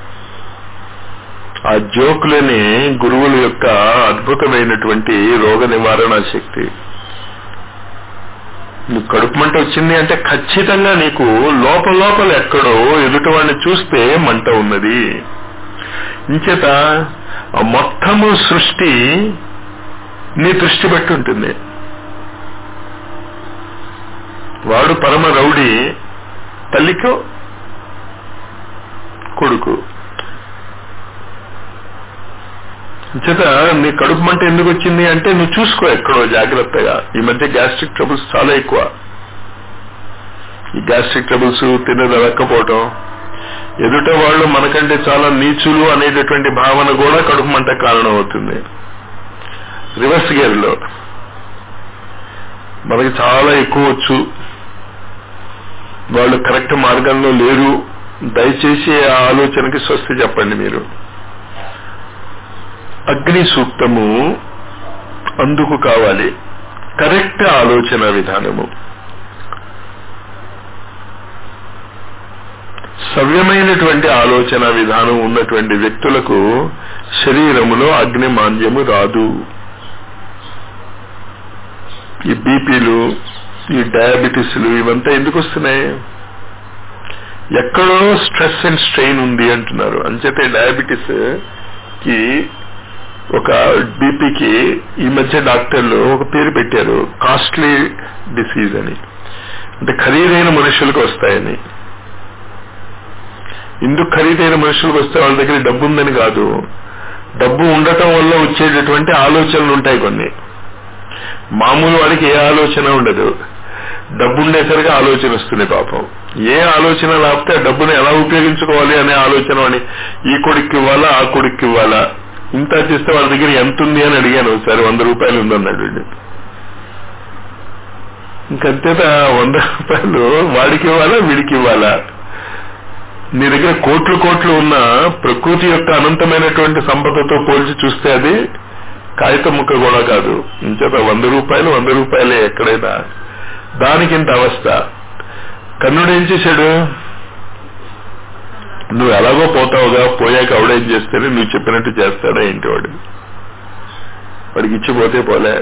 ఆ జోకులని గురువుల యొక్క అద్భుతమైనటువంటి రోగ నివారణ శక్తి నీకు కడుపు మంట వచ్చింది అంటే ఖచ్చితంగా నీకు లోపల లోపల ఎక్కడో ఎదుటి వాడిని చూస్తే మంట ఉన్నది ఇంచేత ఆ మొత్తము సృష్టి నీ దృష్టి బట్టి ఉంటుంది వాడు పరమ రౌడీ తల్లికో కొడుకు చేత నీ కడుపు మంట ఎందుకు వచ్చింది అంటే నువ్వు చూసుకో ఎక్కడో జాగ్రత్తగా ఈ మధ్య గ్యాస్ట్రిక్ ట్రబుల్స్ చాలా ఎక్కువ ఈ గ్యాస్ట్రిక్ ట్రబుల్స్ తినదలక్కపోవటం ఎదుట వాళ్ళు మనకంటే చాలా నీచులు అనేటటువంటి భావన కూడా కడుపు మంట కారణం అవుతుంది రివర్స్ గేర్ లో మనకి చాలా ఎక్కువ వచ్చు వాళ్ళు కరెక్ట్ మార్గంలో లేరు దయచేసి ఆ ఆలోచనకి స్వస్తి చెప్పండి మీరు అగ్ని సూక్తము అందుకు కావాలి కరెక్ట్ ఆలోచన విధానము సవ్యమైనటువంటి ఆలోచన విధానం ఉన్నటువంటి వ్యక్తులకు శరీరములో అగ్ని మాంద్యము రాదు ఈ బీపీలు ఈ డయాబెటీస్లు ఇవంతా ఎందుకు వస్తున్నాయి ఎక్కడో స్ట్రెస్ అండ్ స్ట్రెయిన్ ఉంది అంటున్నారు అంచేతే డయాబెటీస్ కి ఒక బీపీకి ఈ మధ్య డాక్టర్లు ఒక పేరు పెట్టారు కాస్ట్లీ డిసీజ్ అని అంటే ఖరీదైన మనుషులకు వస్తాయని ఎందుకు ఖరీదైన మనుషులకు వస్తే వాళ్ళ దగ్గర డబ్బు ఉందని కాదు డబ్బు ఉండటం వల్ల వచ్చేటటువంటి ఆలోచనలు ఉంటాయి కొన్ని మామూలు వాడికి ఏ ఆలోచన ఉండదు డబ్బు ఉండేసరికి ఆలోచన వస్తుంది పాపం ఏ ఆలోచన లేకపోతే ఆ డబ్బును ఎలా ఉపయోగించుకోవాలి అనే ఆలోచన అని ఈ కొడుక్కి ఇవ్వాలా ఆ కొడుక్కి ఇవ్వాలా ఇంత చేస్తే వాళ్ళ దగ్గర ఎంత ఉంది అని అడిగాను సరే వంద రూపాయలు ఉందన్నాడు వీడు ఇంకంతేత వంద రూపాయలు వాడికి ఇవ్వాలా వీడికి ఇవ్వాలా నీ దగ్గర కోట్లు కోట్లు ఉన్న ప్రకృతి యొక్క అనంతమైనటువంటి సంపదతో పోల్చి చూస్తే అది కాగితం ముక్క కూడా కాదు ఇంచేత వంద రూపాయలు వంద రూపాయలే ఎక్కడైనా దానికి ఇంత అవస్థ కన్నుడు ఏం చేశాడు నువ్వు ఎలాగో పోతావుగా పోయాక ఆవిడేం చేస్తేనే నువ్వు చెప్పినట్టు చేస్తాడా ఏంటి వాడు వాడికి ఇచ్చిపోతే పోలే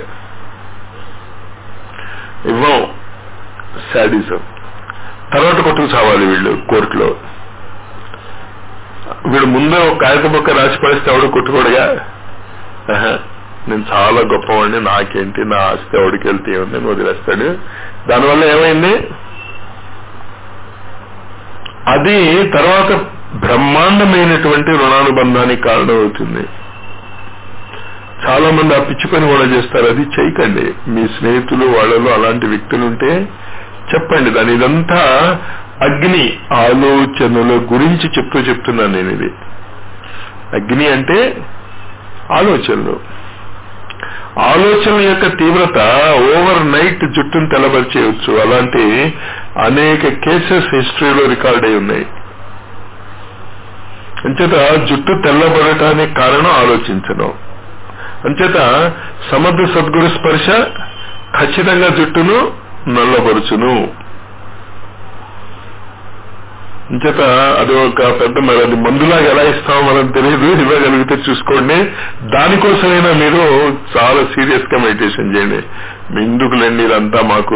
ఇవ్వం శాడీసం తర్వాత కొట్టుకు చావాలి వీళ్ళు కోర్టులో వీడు ముందే ఒక కాగిత బొక్క రాసి పడిస్తే ఎవడు కొట్టుకోడుగా నేను చాలా గొప్పవాడిని నాకేంటి నా ఆస్తి ఎవడికి వెళ్తే ఉంది అని వదిలేస్తాడు దానివల్ల ఏమైంది అది తర్వాత బ్రహ్మాండమైనటువంటి రుణానుబంధానికి కారణం అవుతుంది చాలా మంది ఆ పిచ్చి పని కూడా చేస్తారు అది చేయకండి మీ స్నేహితులు వాళ్ళలో అలాంటి వ్యక్తులు ఉంటే చెప్పండి దాని ఇదంతా అగ్ని ఆలోచనల గురించి చెప్తూ చెప్తున్నాను నేను ఇది అగ్ని అంటే ఆలోచనలు ఆలోచనల యొక్క తీవ్రత ఓవర్ నైట్ జుట్టును తెల్లబరిచేయవచ్చు అలాంటి అనేక కేసెస్ హిస్టరీలో రికార్డ్ అయి ఉన్నాయి అంచేత జుట్టు తెల్లబడటానికి కారణం ఆలోచించడం అంచేత సమర్థ సద్గురు స్పర్శ ఖచ్చితంగా జుట్టును నల్లబరుచును అంచేత అది ఒక పెద్ద మరి అది మందులాగా ఎలా ఇస్తామో మనం తెలియదు ఇవ్వగలిగితే చూసుకోండి దానికోసమైనా మీరు చాలా సీరియస్ గా మెడిటేషన్ చేయండి ఎందుకులేండి ఇదంతా మాకు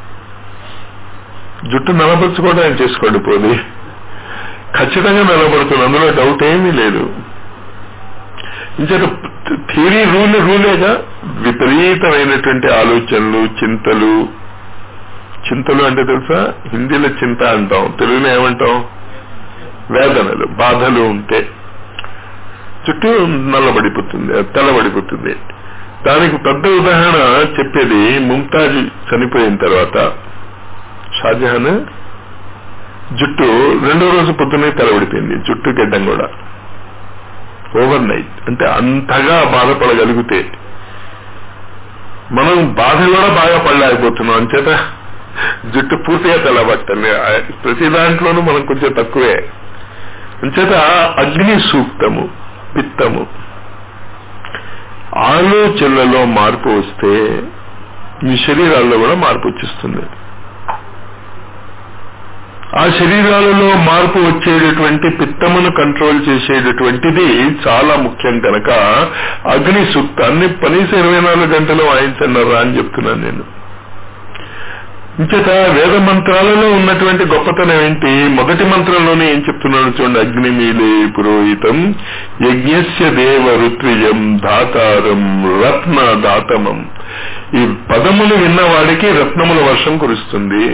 జుట్టు నలపరుచుకోవడం చేసుకోండి పోది ఖచ్చితంగా నిలబడుతుంది అందులో డౌట్ ఏమీ లేదు ఇంచేత థియరీ రూల్ రూలేగా విపరీతమైనటువంటి ఆలోచనలు చింతలు చింతలు అంటే తెలుసా హిందీలో చింత అంటాం తెలుగులో ఏమంటాం వేదనలు బాధలు ఉంటే చుట్టూ నల్లబడిపోతుంది తెల్లబడిపోతుంది దానికి పెద్ద ఉదాహరణ చెప్పేది ముంతాజ్ చనిపోయిన తర్వాత షాజహాన్ జుట్టు రెండో రోజు పొద్దున్నే తెల్లబడిపోయింది జుట్టు గడ్డం కూడా ఓవర్ నైట్ అంటే అంతగా బాధపడగలిగితే మనం బాధ కూడా బాగా పడలేకపోతున్నాం అంచేత జుట్టు పూర్తిగా తెల్లబట్టండి ప్రతి దాంట్లోనూ మనం కొంచెం తక్కువే అంచేత అగ్ని సూక్తము పిత్తము ఆలోచనలలో మార్పు వస్తే మీ శరీరాల్లో కూడా మార్పు వచ్చేస్తుంది ఆ శరీరాలలో మార్పు వచ్చేటటువంటి పిత్తమును కంట్రోల్ చేసేటటువంటిది చాలా ముఖ్యం కనుక అగ్ని సూక్తాన్ని కనీసం ఇరవై నాలుగు గంటలు వాయించన్నారా అని చెప్తున్నాను నేను ఇంచేత వేద మంత్రాలలో ఉన్నటువంటి గొప్పతనం ఏంటి మొదటి మంత్రంలోనే ఏం చెప్తున్నాడు చూడండి అగ్నిమీలే పురోహితం యజ్ఞస్య దేవ ఋత్విజం దాతారం రత్న దాతమం ఈ పదములు విన్నవాడికి రత్నముల వర్షం కురుస్తుంది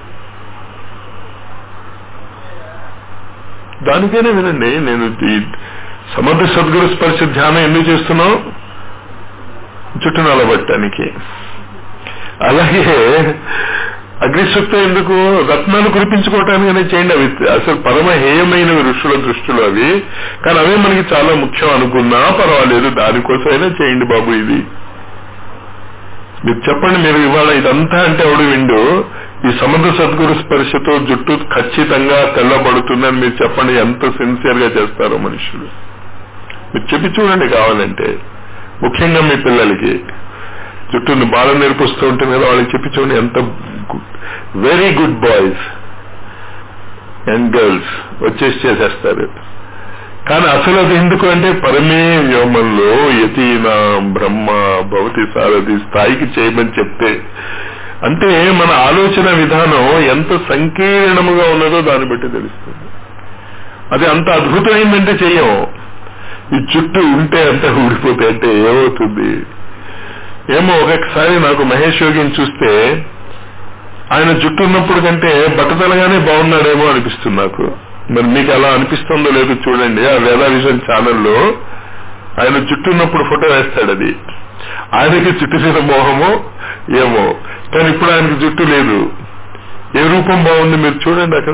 దానికైనా వినండి నేను ఈ సమర్థ సద్గురు స్పర్శ ధ్యానం ఎందుకు చేస్తున్నావు చుట్టూ నలబట్టడానికి అలాగే అగ్నిశక్తం ఎందుకు రత్నాలు కురిపించుకోవటానికనే చేయండి అవి అసలు పరమ హేయమైనవి ఋషుల దృష్టిలో అవి కానీ అవే మనకి చాలా ముఖ్యం అనుకున్నా పర్వాలేదు దానికోసమైనా చేయండి బాబు ఇది మీరు చెప్పండి మీరు ఇవాళ ఇదంతా అంటే ఎవడు విండు ఈ సముద్ర సద్గురు స్పర్శతో జుట్టు ఖచ్చితంగా తెల్లబడుతుందని మీరు చెప్పండి ఎంత సిన్సియర్ గా చేస్తారో మనుషులు మీరు చెప్పి చూడండి కావాలంటే ముఖ్యంగా మీ పిల్లలకి జుట్టుని బాగా నేర్పిస్తూ ఉంటుంది కదా వాళ్ళకి చెప్పి చూడండి ఎంత very good boys and girls వచ్చేసి చేసేస్తారు కానీ అసలు అది ఎందుకు అంటే పరమే వ్యోమంలో యతీన బ్రహ్మ భవతి సారథి స్థాయికి చేయమని చెప్తే అంటే మన ఆలోచన విధానం ఎంత సంకీర్ణముగా ఉన్నదో దాన్ని బట్టి తెలుస్తుంది అది అంత అద్భుతమైందంటే చెయ్యం ఈ చుట్టూ ఉంటే అంత ఊడిపోతే అంటే ఏమవుతుంది ఏమో ఒక్కొక్కసారి నాకు మహేష్ యోగిని చూస్తే ఆయన జుట్టు ఉన్నప్పుడు కంటే బట్టతలగానే బాగున్నాడేమో అనిపిస్తుంది నాకు మరి మీకు అలా అనిపిస్తుందో లేదో చూడండి ఆ వేదా విజన్ ఛానల్లో ఆయన జుట్టు ఉన్నప్పుడు ఫోటో వేస్తాడు అది ఆయనకి చుట్టు మీద మోహమో ఏమో కానీ ఇప్పుడు ఆయనకి జుట్టు లేదు ఏ రూపం బాగుంది మీరు చూడండి అక్కడ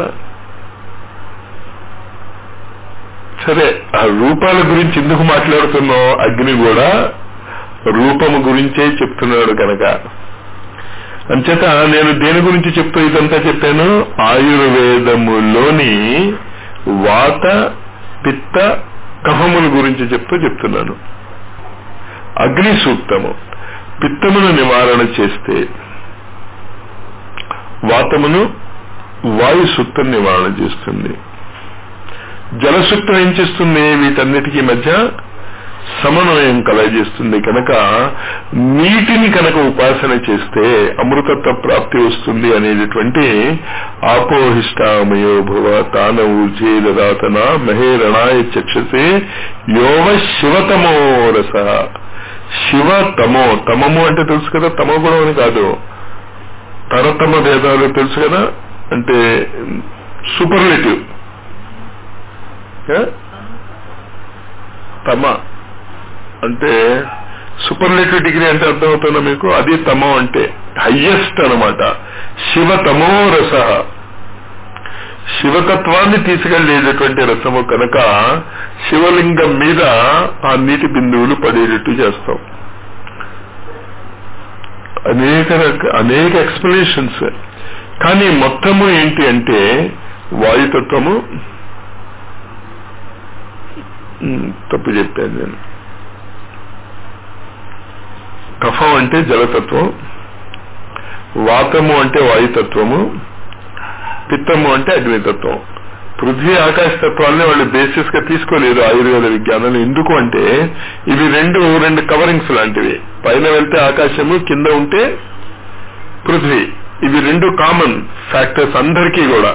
సరే ఆ రూపాల గురించి ఎందుకు మాట్లాడుతున్నాం అగ్ని కూడా రూపము గురించే చెప్తున్నాడు కనుక అంచేత నేను దేని గురించి చెప్తూ ఇదంతా చెప్పాను ఆయుర్వేదములోని వాత పిత్త కఫముల గురించి చెప్తూ చెప్తున్నాను అగ్ని సూక్తము పిత్తమును నివారణ చేస్తే వాతమును వాయు సూక్తం నివారణ చేస్తుంది జలసూక్తం ఏం చేస్తుంది వీటన్నిటికీ మధ్య సమన్వయం కలగజేస్తుంది కనుక నీటిని కనుక ఉపాసన చేస్తే అమృతత్వ ప్రాప్తి వస్తుంది అనేటటువంటి ఆపోహిష్టామయో భవ తాన ఊర్జే దదాతన మహేరణాయ చక్షసే యోవ శివతమో రస శివ తమో తమము అంటే తెలుసు కదా తమో గుణం అని కాదు తరతమ భేదాలు తెలుసు కదా అంటే సూపర్లేటివ్ తమ అంటే సూపర్లేటివ్ డిగ్రీ అంటే అర్థమవుతుందా మీకు అది తమో అంటే హయ్యెస్ట్ అనమాట శివ తమో రస శివతత్వాన్ని తీసుకెళ్లేటటువంటి రసము కనుక శివలింగం మీద ఆ నీటి బిందువులు పడేటట్టు చేస్తాం అనేక రక- అనేక ఎక్స్ప్లెనేషన్స్ కానీ మొత్తము ఏంటి అంటే వాయుతత్వము ఉమ్, తప్పు చెప్పాను నేను కఫం అంటే జలతత్వం వాతము అంటే వాయుతత్వము పిత్తము అంటే అగ్నితత్వం పృథ్వీ ఆకాశ తత్వాన్ని వాళ్ళు బేసిస్ గా తీసుకోలేదు ఆయుర్వేద విజ్ఞానం ఎందుకు అంటే ఇవి రెండు రెండు కవరింగ్స్ లాంటివి పైన వెళ్తే ఆకాశము కింద ఉంటే పృథ్వీ ఇవి రెండు కామన్ ఫ్యాక్టర్స్ అందరికీ కూడా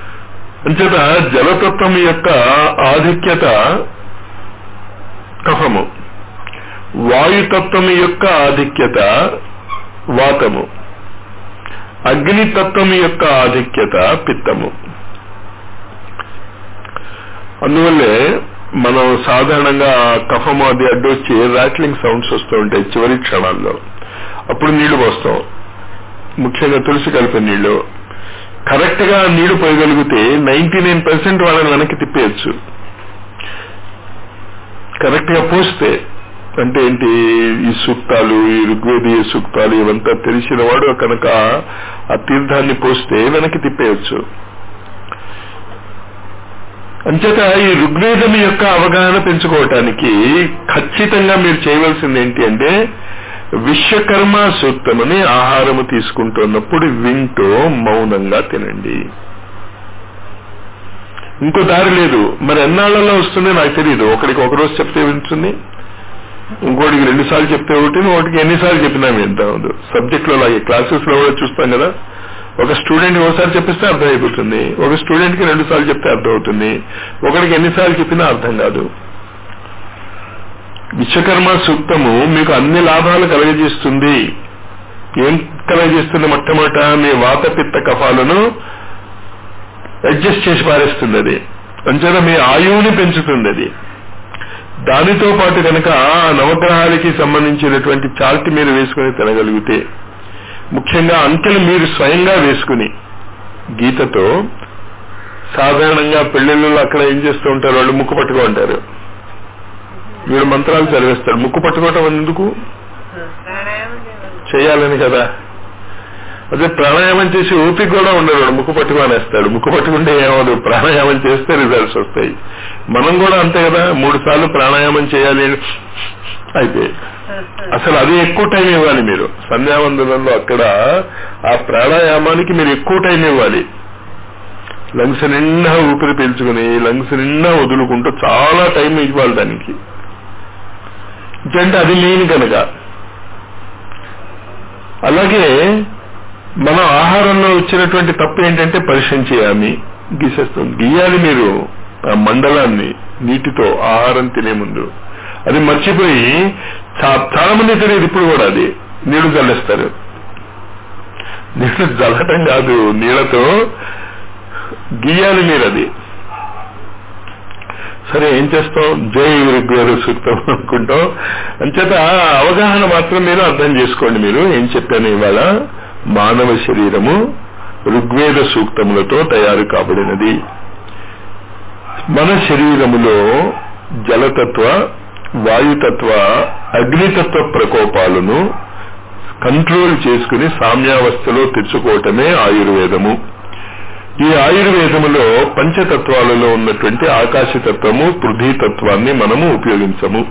అంచేత జలతత్వం యొక్క ఆధిక్యత కఫం వాయుతత్వం యొక్క ఆధిక్యత వాతము అగ్నితత్వం యొక్క ఆధిక్యత పిత్తము అందువల్లే మనం సాధారణంగా కఫము అది అడ్డొచ్చి రాట్లింగ్ సౌండ్స్ వస్తూ ఉంటాయి చివరి క్షణాల్లో అప్పుడు నీళ్లు పోస్తాం ముఖ్యంగా తులసి కలిపిన నీళ్లు కరెక్ట్ గా నీళ్లు పోయగలిగితే నైన్టీ నైన్ పర్సెంట్ వాళ్ళని వెనక్కి తిప్పేయచ్చు కరెక్ట్ గా పోస్తే అంటే ఏంటి ఈ సూక్తాలు ఈ ఋగ్వేదీయ సూక్తాలు ఇవంతా తెలిసిన వాడు కనుక ఆ తీర్థాన్ని పోస్తే వెనక్కి తిప్పేయచ్చు అంచేత ఈ ఋగ్వేదం యొక్క అవగాహన పెంచుకోవటానికి ఖచ్చితంగా మీరు చేయవలసింది ఏంటి అంటే విశ్వకర్మ సూక్తమని ఆహారము తీసుకుంటున్నప్పుడు వింటూ మౌనంగా తినండి ఇంకో దారి లేదు మరి ఎన్నాళ్లలో వస్తుందో నాకు తెలియదు ఒకడికి ఒక రోజు చెప్తే వింటుంది ఇంకోటికి రెండు సార్లు చెప్తే ఒకటి ఒకటికి ఎన్నిసార్లు చెప్పినా వింటా ఉంది సబ్జెక్ట్ లో అలాగే క్లాసెస్ లో కూడా చూస్తాం కదా ఒక స్టూడెంట్ ఒకసారి చెప్పిస్తే అర్థం అయిపోతుంది ఒక స్టూడెంట్ కి రెండు సార్లు చెప్తే అర్థం అవుతుంది ఒకడికి ఎన్నిసార్లు చెప్పినా అర్థం కాదు విశ్వకర్మ సూక్తము మీకు అన్ని లాభాలు కలగజేస్తుంది ఏం కలగజేస్తుంది మొట్టమొదట మీ వాతపిత్త కఫాలను అడ్జస్ట్ చేసి పారేస్తుంది అది అంచేత మీ ఆయువుని పెంచుతుంది అది దానితో పాటు కనుక ఆ నవగ్రహాలకి సంబంధించినటువంటి చార్ట్ మీరు వేసుకుని తినగలిగితే ముఖ్యంగా అంకెలు మీరు స్వయంగా వేసుకుని గీతతో సాధారణంగా పెళ్లిళ్ళు అక్కడ ఏం చేస్తూ ఉంటారు వాళ్ళు ముక్కు పట్టుకో ఉంటారు వీడు మంత్రాలు చదివేస్తాడు ముక్కు పట్టుకోవటం ఎందుకు చేయాలని కదా అదే ప్రాణాయామం చేసి ఓపిక కూడా ఉండడు వాడు ముక్కు పట్టుకోనేస్తాడు ముక్కు పట్టుకుంటే ఏమవుదు ప్రాణాయామం చేస్తే రిజల్ట్స్ వస్తాయి మనం కూడా అంతే కదా మూడు సార్లు ప్రాణాయామం చేయాలి అయితే అసలు అది ఎక్కువ టైం ఇవ్వాలి మీరు సంధ్యావందనంలో అక్కడ ఆ ప్రాణాయామానికి మీరు ఎక్కువ టైం ఇవ్వాలి లంగ్స్ నిండా ఊపిరి పీల్చుకుని లంగ్స్ నిండా వదులుకుంటూ చాలా టైం ఇవ్వాలి దానికి అంటే అది మెయిన్ కనుక అలాగే మన ఆహారంలో వచ్చినటువంటి తప్పు ఏంటంటే పరిచయం చేయాలి గీసేస్తాం గీయాలి మీరు ఆ మండలాన్ని నీటితో ఆహారం తినే ముందు అది మర్చిపోయి చాలా మంది తెలియదు ఇప్పుడు కూడా అది నీళ్లు జల్లేస్తారు నీళ్లు జల్లటం కాదు నీళ్లతో గీయాలి మీరు అది సరే ఏం చేస్తాం జై ఋగ్వేద సూక్తం అనుకుంటాం అంచేత అవగాహన మాత్రం మీరు అర్థం చేసుకోండి మీరు ఏం చెప్పాను ఇవాళ మానవ శరీరము ఋగ్వేద సూక్తములతో తయారు కాబడినది మన శరీరములో జలతత్వ వాయుతత్వ అగ్నితత్వ ప్రకోపాలను కంట్రోల్ చేసుకుని సామ్యావస్థలో తెచ్చుకోవటమే ఆయుర్వేదము ఈ ఆయుర్వేదములో పంచతత్వాలలో ఉన్నటువంటి ఆకాశతత్వము పృథ్వీతత్వాన్ని మనము ఉపయోగించము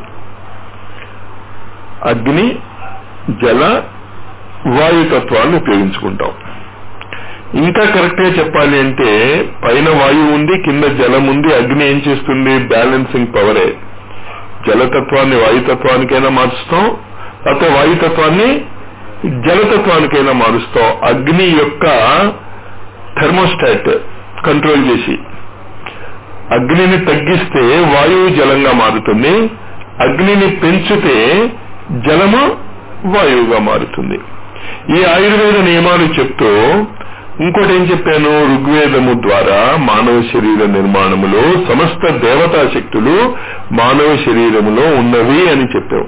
అగ్ని జల వాయుతత్వాన్ని ఉపయోగించుకుంటాం ఇంకా కరెక్ట్ గా చెప్పాలి అంటే పైన వాయువు ఉంది కింద జలం ఉంది అగ్ని ఏం చేస్తుంది బ్యాలెన్సింగ్ పవరే జలతత్వాన్ని వాయుతత్వానికైనా మార్చుతాం లేకపోతే వాయుతత్వాన్ని జలతత్వానికైనా మారుస్తాం అగ్ని యొక్క థెర్మోస్టాట్ కంట్రోల్ చేసి అగ్నిని తగ్గిస్తే వాయువు జలంగా మారుతుంది అగ్నిని పెంచితే జలము వాయువుగా మారుతుంది ఈ ఆయుర్వేద నియమాలు చెప్తూ ఇంకోటి ఏం చెప్పాను ఋగ్వేదము ద్వారా మానవ శరీర నిర్మాణములో సమస్త దేవతా శక్తులు మానవ శరీరములో ఉన్నవి అని చెప్పావు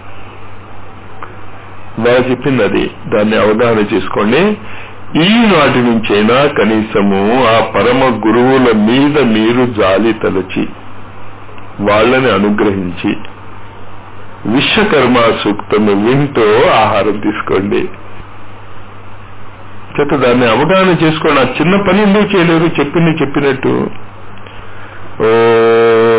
బాగా చెప్పింది అది దాన్ని అవగాహన చేసుకోండి ఈనాటి నుంచైనా కనీసము ఆ పరమ గురువుల మీద మీరు జాలి తలచి వాళ్ళని అనుగ్రహించి విశ్వకర్మ సూక్తము వింటూ ఆహారం తీసుకోండి చేత దాన్ని అవగాహన చేసుకోండి ఆ చిన్న పని ఎందుకు చేయలేరు చెప్పింది చెప్పినట్టు ఓ